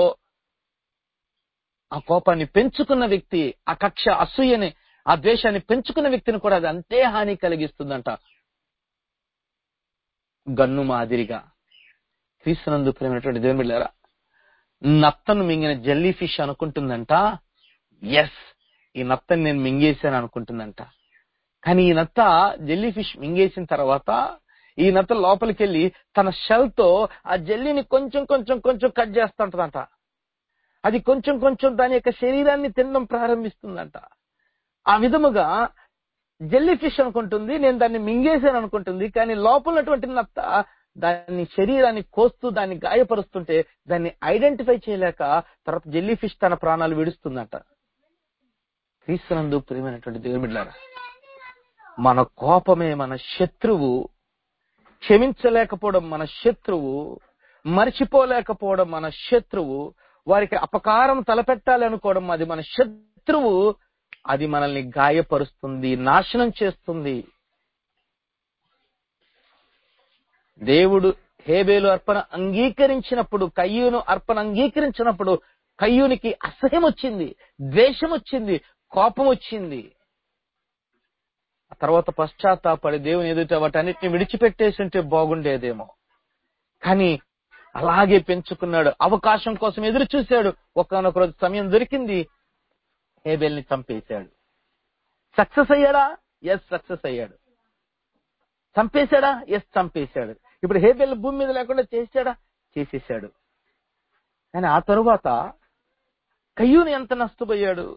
ఆ కోపాన్ని పెంచుకున్న వ్యక్తి ఆ కక్ష అసూయని ఆ ద్వేషాన్ని పెంచుకున్న వ్యక్తిని కూడా అది అంతే హాని కలిగిస్తుందంట గన్ను మాదిరిగా క్రీస్తునందు ప్రేమైనటువంటి దేవుని బిడ్డారా నత్తను మింగిన జెల్లీ ఫిష్ అనుకుంటుందంట ఎస్ ఈ నత్తని నేను మింగేశాను అనుకుంటుందంట కానీ ఈ నత్త జెల్లీ ఫిష్ మింగేసిన తర్వాత ఈ నత్త లోపలికి వెళ్ళి తన షెల్ తో ఆ జెల్లీని కొంచెం కొంచెం కొంచెం కట్ చేస్తుంటదంట అది కొంచెం కొంచెం దాని యొక్క శరీరాన్ని తినడం ప్రారంభిస్తుందంట ఆ విధముగా జెల్లీ ఫిష్ అనుకుంటుంది నేను దాన్ని మింగేశాను అనుకుంటుంది కానీ లోపల ఉన్నటువంటి నత్త దాన్ని శరీరాన్ని కోస్తూ దాన్ని గాయపరుస్తుంటే దాన్ని ఐడెంటిఫై చేయలేక తర్వాత జెల్లీ ఫిష్ తన ప్రాణాలు విడుస్తుందట క్రీస్తునందు ప్రియమైనటువంటి దేవుని బిడ్డారా మన కోపమే మన శత్రువు క్షమించలేకపోవడం మన శత్రువు మర్చిపోలేకపోవడం మన శత్రువు వారికి అపకారం తలపెట్టాలి అనుకోవడం అది మన శత్రువు అది మనల్ని గాయపరుస్తుంది నాశనం చేస్తుంది దేవుడు హేబేలు అర్పణ అంగీకరించినప్పుడు కయ్యూను అర్పణ అంగీకరించినప్పుడు కయ్యూనికి అసహ్యం వచ్చింది ద్వేషం వచ్చింది కోపం వచ్చింది ఆ తర్వాత పశ్చాత్తాపడి దేవుని ఎదుట వాటన్నిటిని విడిచిపెట్టేసి ఉంటే బాగుండేదేమో కానీ అలాగే పెంచుకున్నాడు అవకాశం కోసం ఎదురు చూశాడు ఒకనొక రోజు సమయం దొరికింది హేబెల్ని చంపేశాడు సక్సెస్ అయ్యాడా ఎస్ సక్సెస్ అయ్యాడు చంపేశాడా ఎస్ చంపేశాడు ఇప్పుడు హేబెల్ భూమి మీద లేకుండా చేశాడా చేసేశాడు కానీ ఆ తరువాత కయ్యూని ఎంత నష్టపోయాడు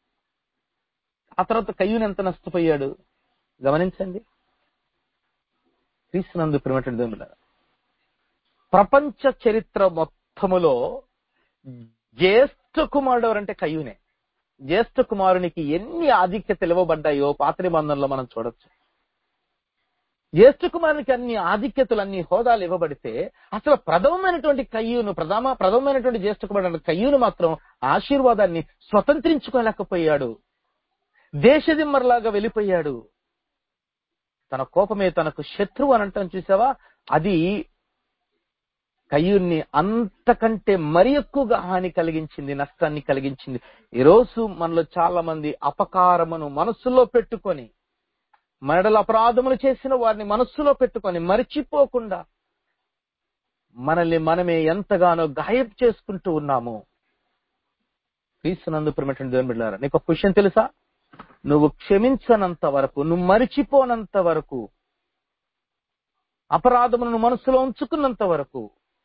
ఆ తర్వాత కయ్యూని ఎంత నష్టపోయాడు గమనించండి క్రీస్తునందు ప్రిమటెడ్ దేవుడు ప్రపంచ చరిత్ర మొత్తములో జ్యేష్ఠ కుమారుడు ఎవరంటే కయ్యూనే జ్యేష్ఠ కుమారునికి ఎన్ని ఆధిక్యతలు ఇవ్వబడ్డాయో పాత నిబంధనలో మనం చూడొచ్చు జ్యేష్ఠ కుమారునికి అన్ని ఆధిక్యతలు అన్ని హోదాలు ఇవ్వబడితే అసలు ప్రథమమైనటువంటి కయ్యూను ప్రథమ ప్రథమమైనటువంటి జ్యేష్ఠ కుమారుడు కయ్యూను మాత్రం ఆశీర్వాదాన్ని స్వతంత్రించుకోలేకపోయాడు దేశదిమ్మర్లాగా వెళ్ళిపోయాడు తన కోపమే తనకు శత్రువు అని అంటాం చూసావా అది కయ్యూన్ని అంతకంటే మరి ఎక్కువగా హాని కలిగించింది నష్టాన్ని కలిగించింది ఈరోజు మనలో చాలా మంది అపకారమును మనస్సులో పెట్టుకొని మనడల అపరాధములు చేసిన వారిని మనస్సులో పెట్టుకొని మరిచిపోకుండా మనల్ని మనమే ఎంతగానో గాయం చేసుకుంటూ ఉన్నాము క్రీస్తునందు ప్రేమటువంటి దేవుని బిడ్డలారా నీకు ఒక విషయం తెలుసా నువ్వు క్షమించనంత వరకు నువ్వు మరిచిపోనంత వరకు అపరాధములను మనసులో ఉంచుకున్నంత వరకు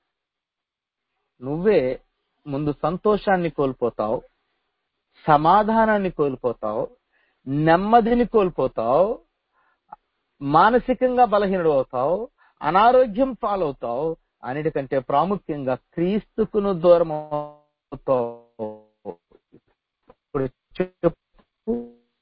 నువ్వే ముందు సంతోషాన్ని కోల్పోతావు సమాధానాన్ని కోల్పోతావు నెమ్మదిని కోల్పోతావు మానసికంగా బలహీనుడు అవుతావు అనారోగ్యం పాలవుతావు అన్నిటికంటే ప్రాముఖ్యంగా క్రీస్తుకును దూరం అవుతావు ఇప్పుడు చెప్పు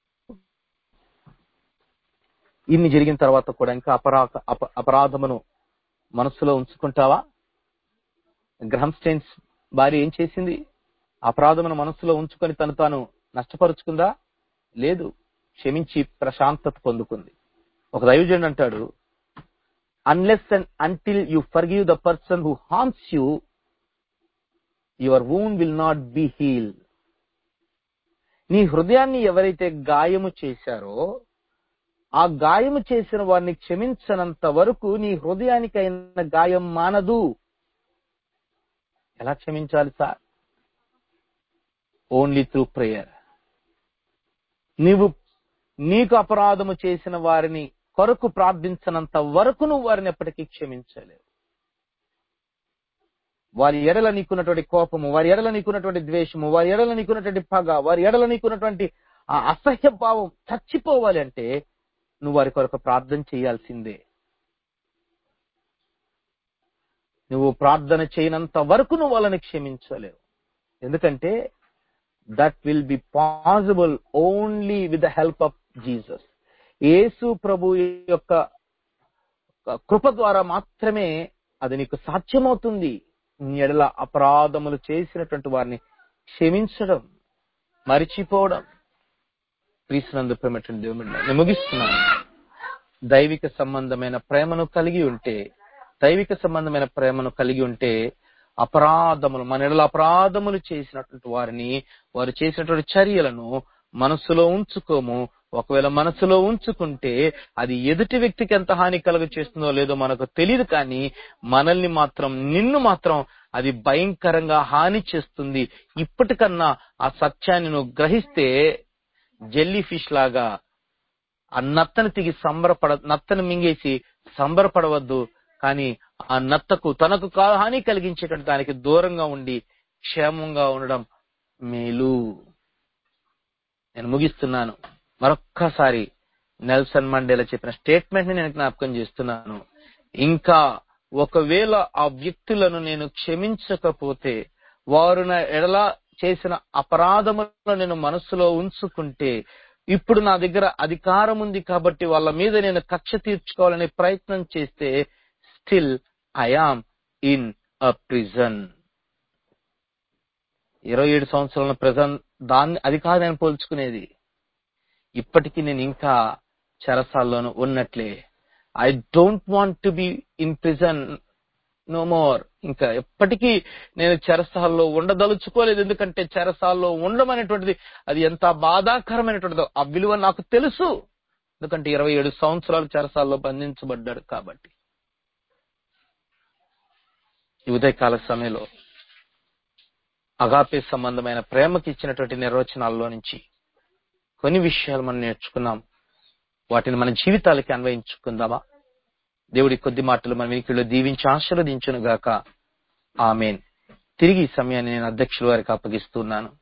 ఇన్ని జరిగిన తర్వాత కూడా ఇంకా అపరా అప- అపరాధమును మనస్సులో ఉంచుకుంటావా గ్రహం స్టైన్స్ భార్య ఏం చేసింది అపరాధమును మనస్సులో ఉంచుకొని తను తాను నష్టపరుచుకుందా లేదు క్షమించి ప్రశాంతత పొందుకుంది ఒక దైవజనుడు అంటాడు unless and until you forgive the person who harms you your wound will not be heal నీ హృదయాన్ని ఎవరైతే గాయము చేశారో ఆ గాయము చేసిన వారిని క్షమించనంత వరకు నీ హృదయానికి అయిన గాయం మానదు ఎలా క్షమించాలి సార్ ఓన్లీ త్రూ ప్రేయర్ నీవు నీకు అపరాధము చేసిన వారిని కొరకు ప్రార్థించనంత వరకు నువ్వు వారిని ఎప్పటికీ క్షమించలేవు వారి ఎడల నీకున్నటువంటి కోపము వారి ఎడల నీకున్నటువంటి ద్వేషము వారి ఎడల నీకున్నటువంటి పగ వారి ఎడల నీకున్నటువంటి ఆ అసహ్య భావం చచ్చిపోవాలి అంటే నువ్వు వారి కొరకు ప్రార్థన చేయాల్సిందే నువ్వు ప్రార్థన చేయనంత వరకు నువ్వు వాళ్ళని క్షమించలేవు ఎందుకంటే that will be possible only with the help of Jesus యేసు ప్రభు యొక్క కృప ద్వారా మాత్రమే అది నీకు సాధ్యమవుతుంది నీ ఎడల అపరాధములు చేసినటువంటి వారిని క్షమించడం మరిచిపోవడం క్రీస్తునందు ప్రేమటువంటి దేవుని నేను ముగిస్తున్నాను దైవిక సంబంధమైన ప్రేమను కలిగి ఉంటే దైవిక సంబంధమైన ప్రేమను కలిగి ఉంటే అపరాధములు మన ఎడల అపరాధములు చేసినటువంటి వారిని వారు చేసినటువంటి చర్యలను మనసులో ఉంచుకోము ఒకవేళ మనసులో ఉంచుకుంటే అది ఎదుటి వ్యక్తికి ఎంత హాని కలుగ చేస్తుందో లేదో మనకు తెలియదు కానీ మనల్ని మాత్రం నిన్ను మాత్రం అది భయంకరంగా హాని చేస్తుంది ఇప్పటికన్నా ఆ సత్యాన్ని నువ్వు గ్రహిస్తే జెల్లీ ఫిష్ లాగా ఆ నత్తను తిగి సంబరపడ నత్తను మింగేసి సంబరపడవద్దు కానీ ఆ నత్తకు తనకు కా- హాని కలిగించేటువంటి దానికి దూరంగా ఉండి క్షేమంగా ఉండడం మేలు నేను ముగిస్తున్నాను మరొక్కసారి నెల్సన్ మండేలా చెప్పిన స్టేట్మెంట్ ని నేను జ్ఞాపకం చేస్తున్నాను ఇంకా ఒకవేళ ఆ వ్యక్తులను నేను క్షమించకపోతే వారు నా ఎడల చేసిన అపరాధములను నేను మనసులో ఉంచుకుంటే ఇప్పుడు నా దగ్గర అధికారం ఉంది కాబట్టి వాళ్ళ మీద నేను కక్ష తీర్చుకోవాలనే ప్రయత్నం చేస్తే still I am in a prison ఇరవై ఏడు సంవత్సరాల ప్రజన్ దాన్ని అది కాదు నేను పోల్చుకునేది ఇప్పటికీ నేను ఇంకా చెరసాల్లోనూ ఉన్నట్లే I don't want to be in prison no more ఇంకా ఎప్పటికీ నేను చెరసాల్లో ఉండదలుచుకోలేదు ఎందుకంటే చెరసాల్లో ఉండడం అనేటువంటిది అది ఎంత బాధాకరమైనటువంటిదో ఆ విలువ నాకు తెలుసు ఎందుకంటే ఇరవై ఏడు సంవత్సరాలు చెరసాల్లో బంధించబడ్డాడు కాబట్టి ఈ ఉదయకాల సమయంలో అగాపే సంబంధమైన ప్రేమకి ఇచ్చినటువంటి నిర్వచనాల్లో నుంచి కొన్ని విషయాలు మనం నేర్చుకున్నాం వాటిని మన జీవితాలకి అన్వయించుకుందామా దేవుడి కొద్ది మాటలు మన వెనుకల్లో దీవించి ఆశీర్వదించును గాక ఆమెన్ తిరిగి ఈ సమయాన్ని నేను అధ్యక్షుల వారికి అప్పగిస్తున్నాను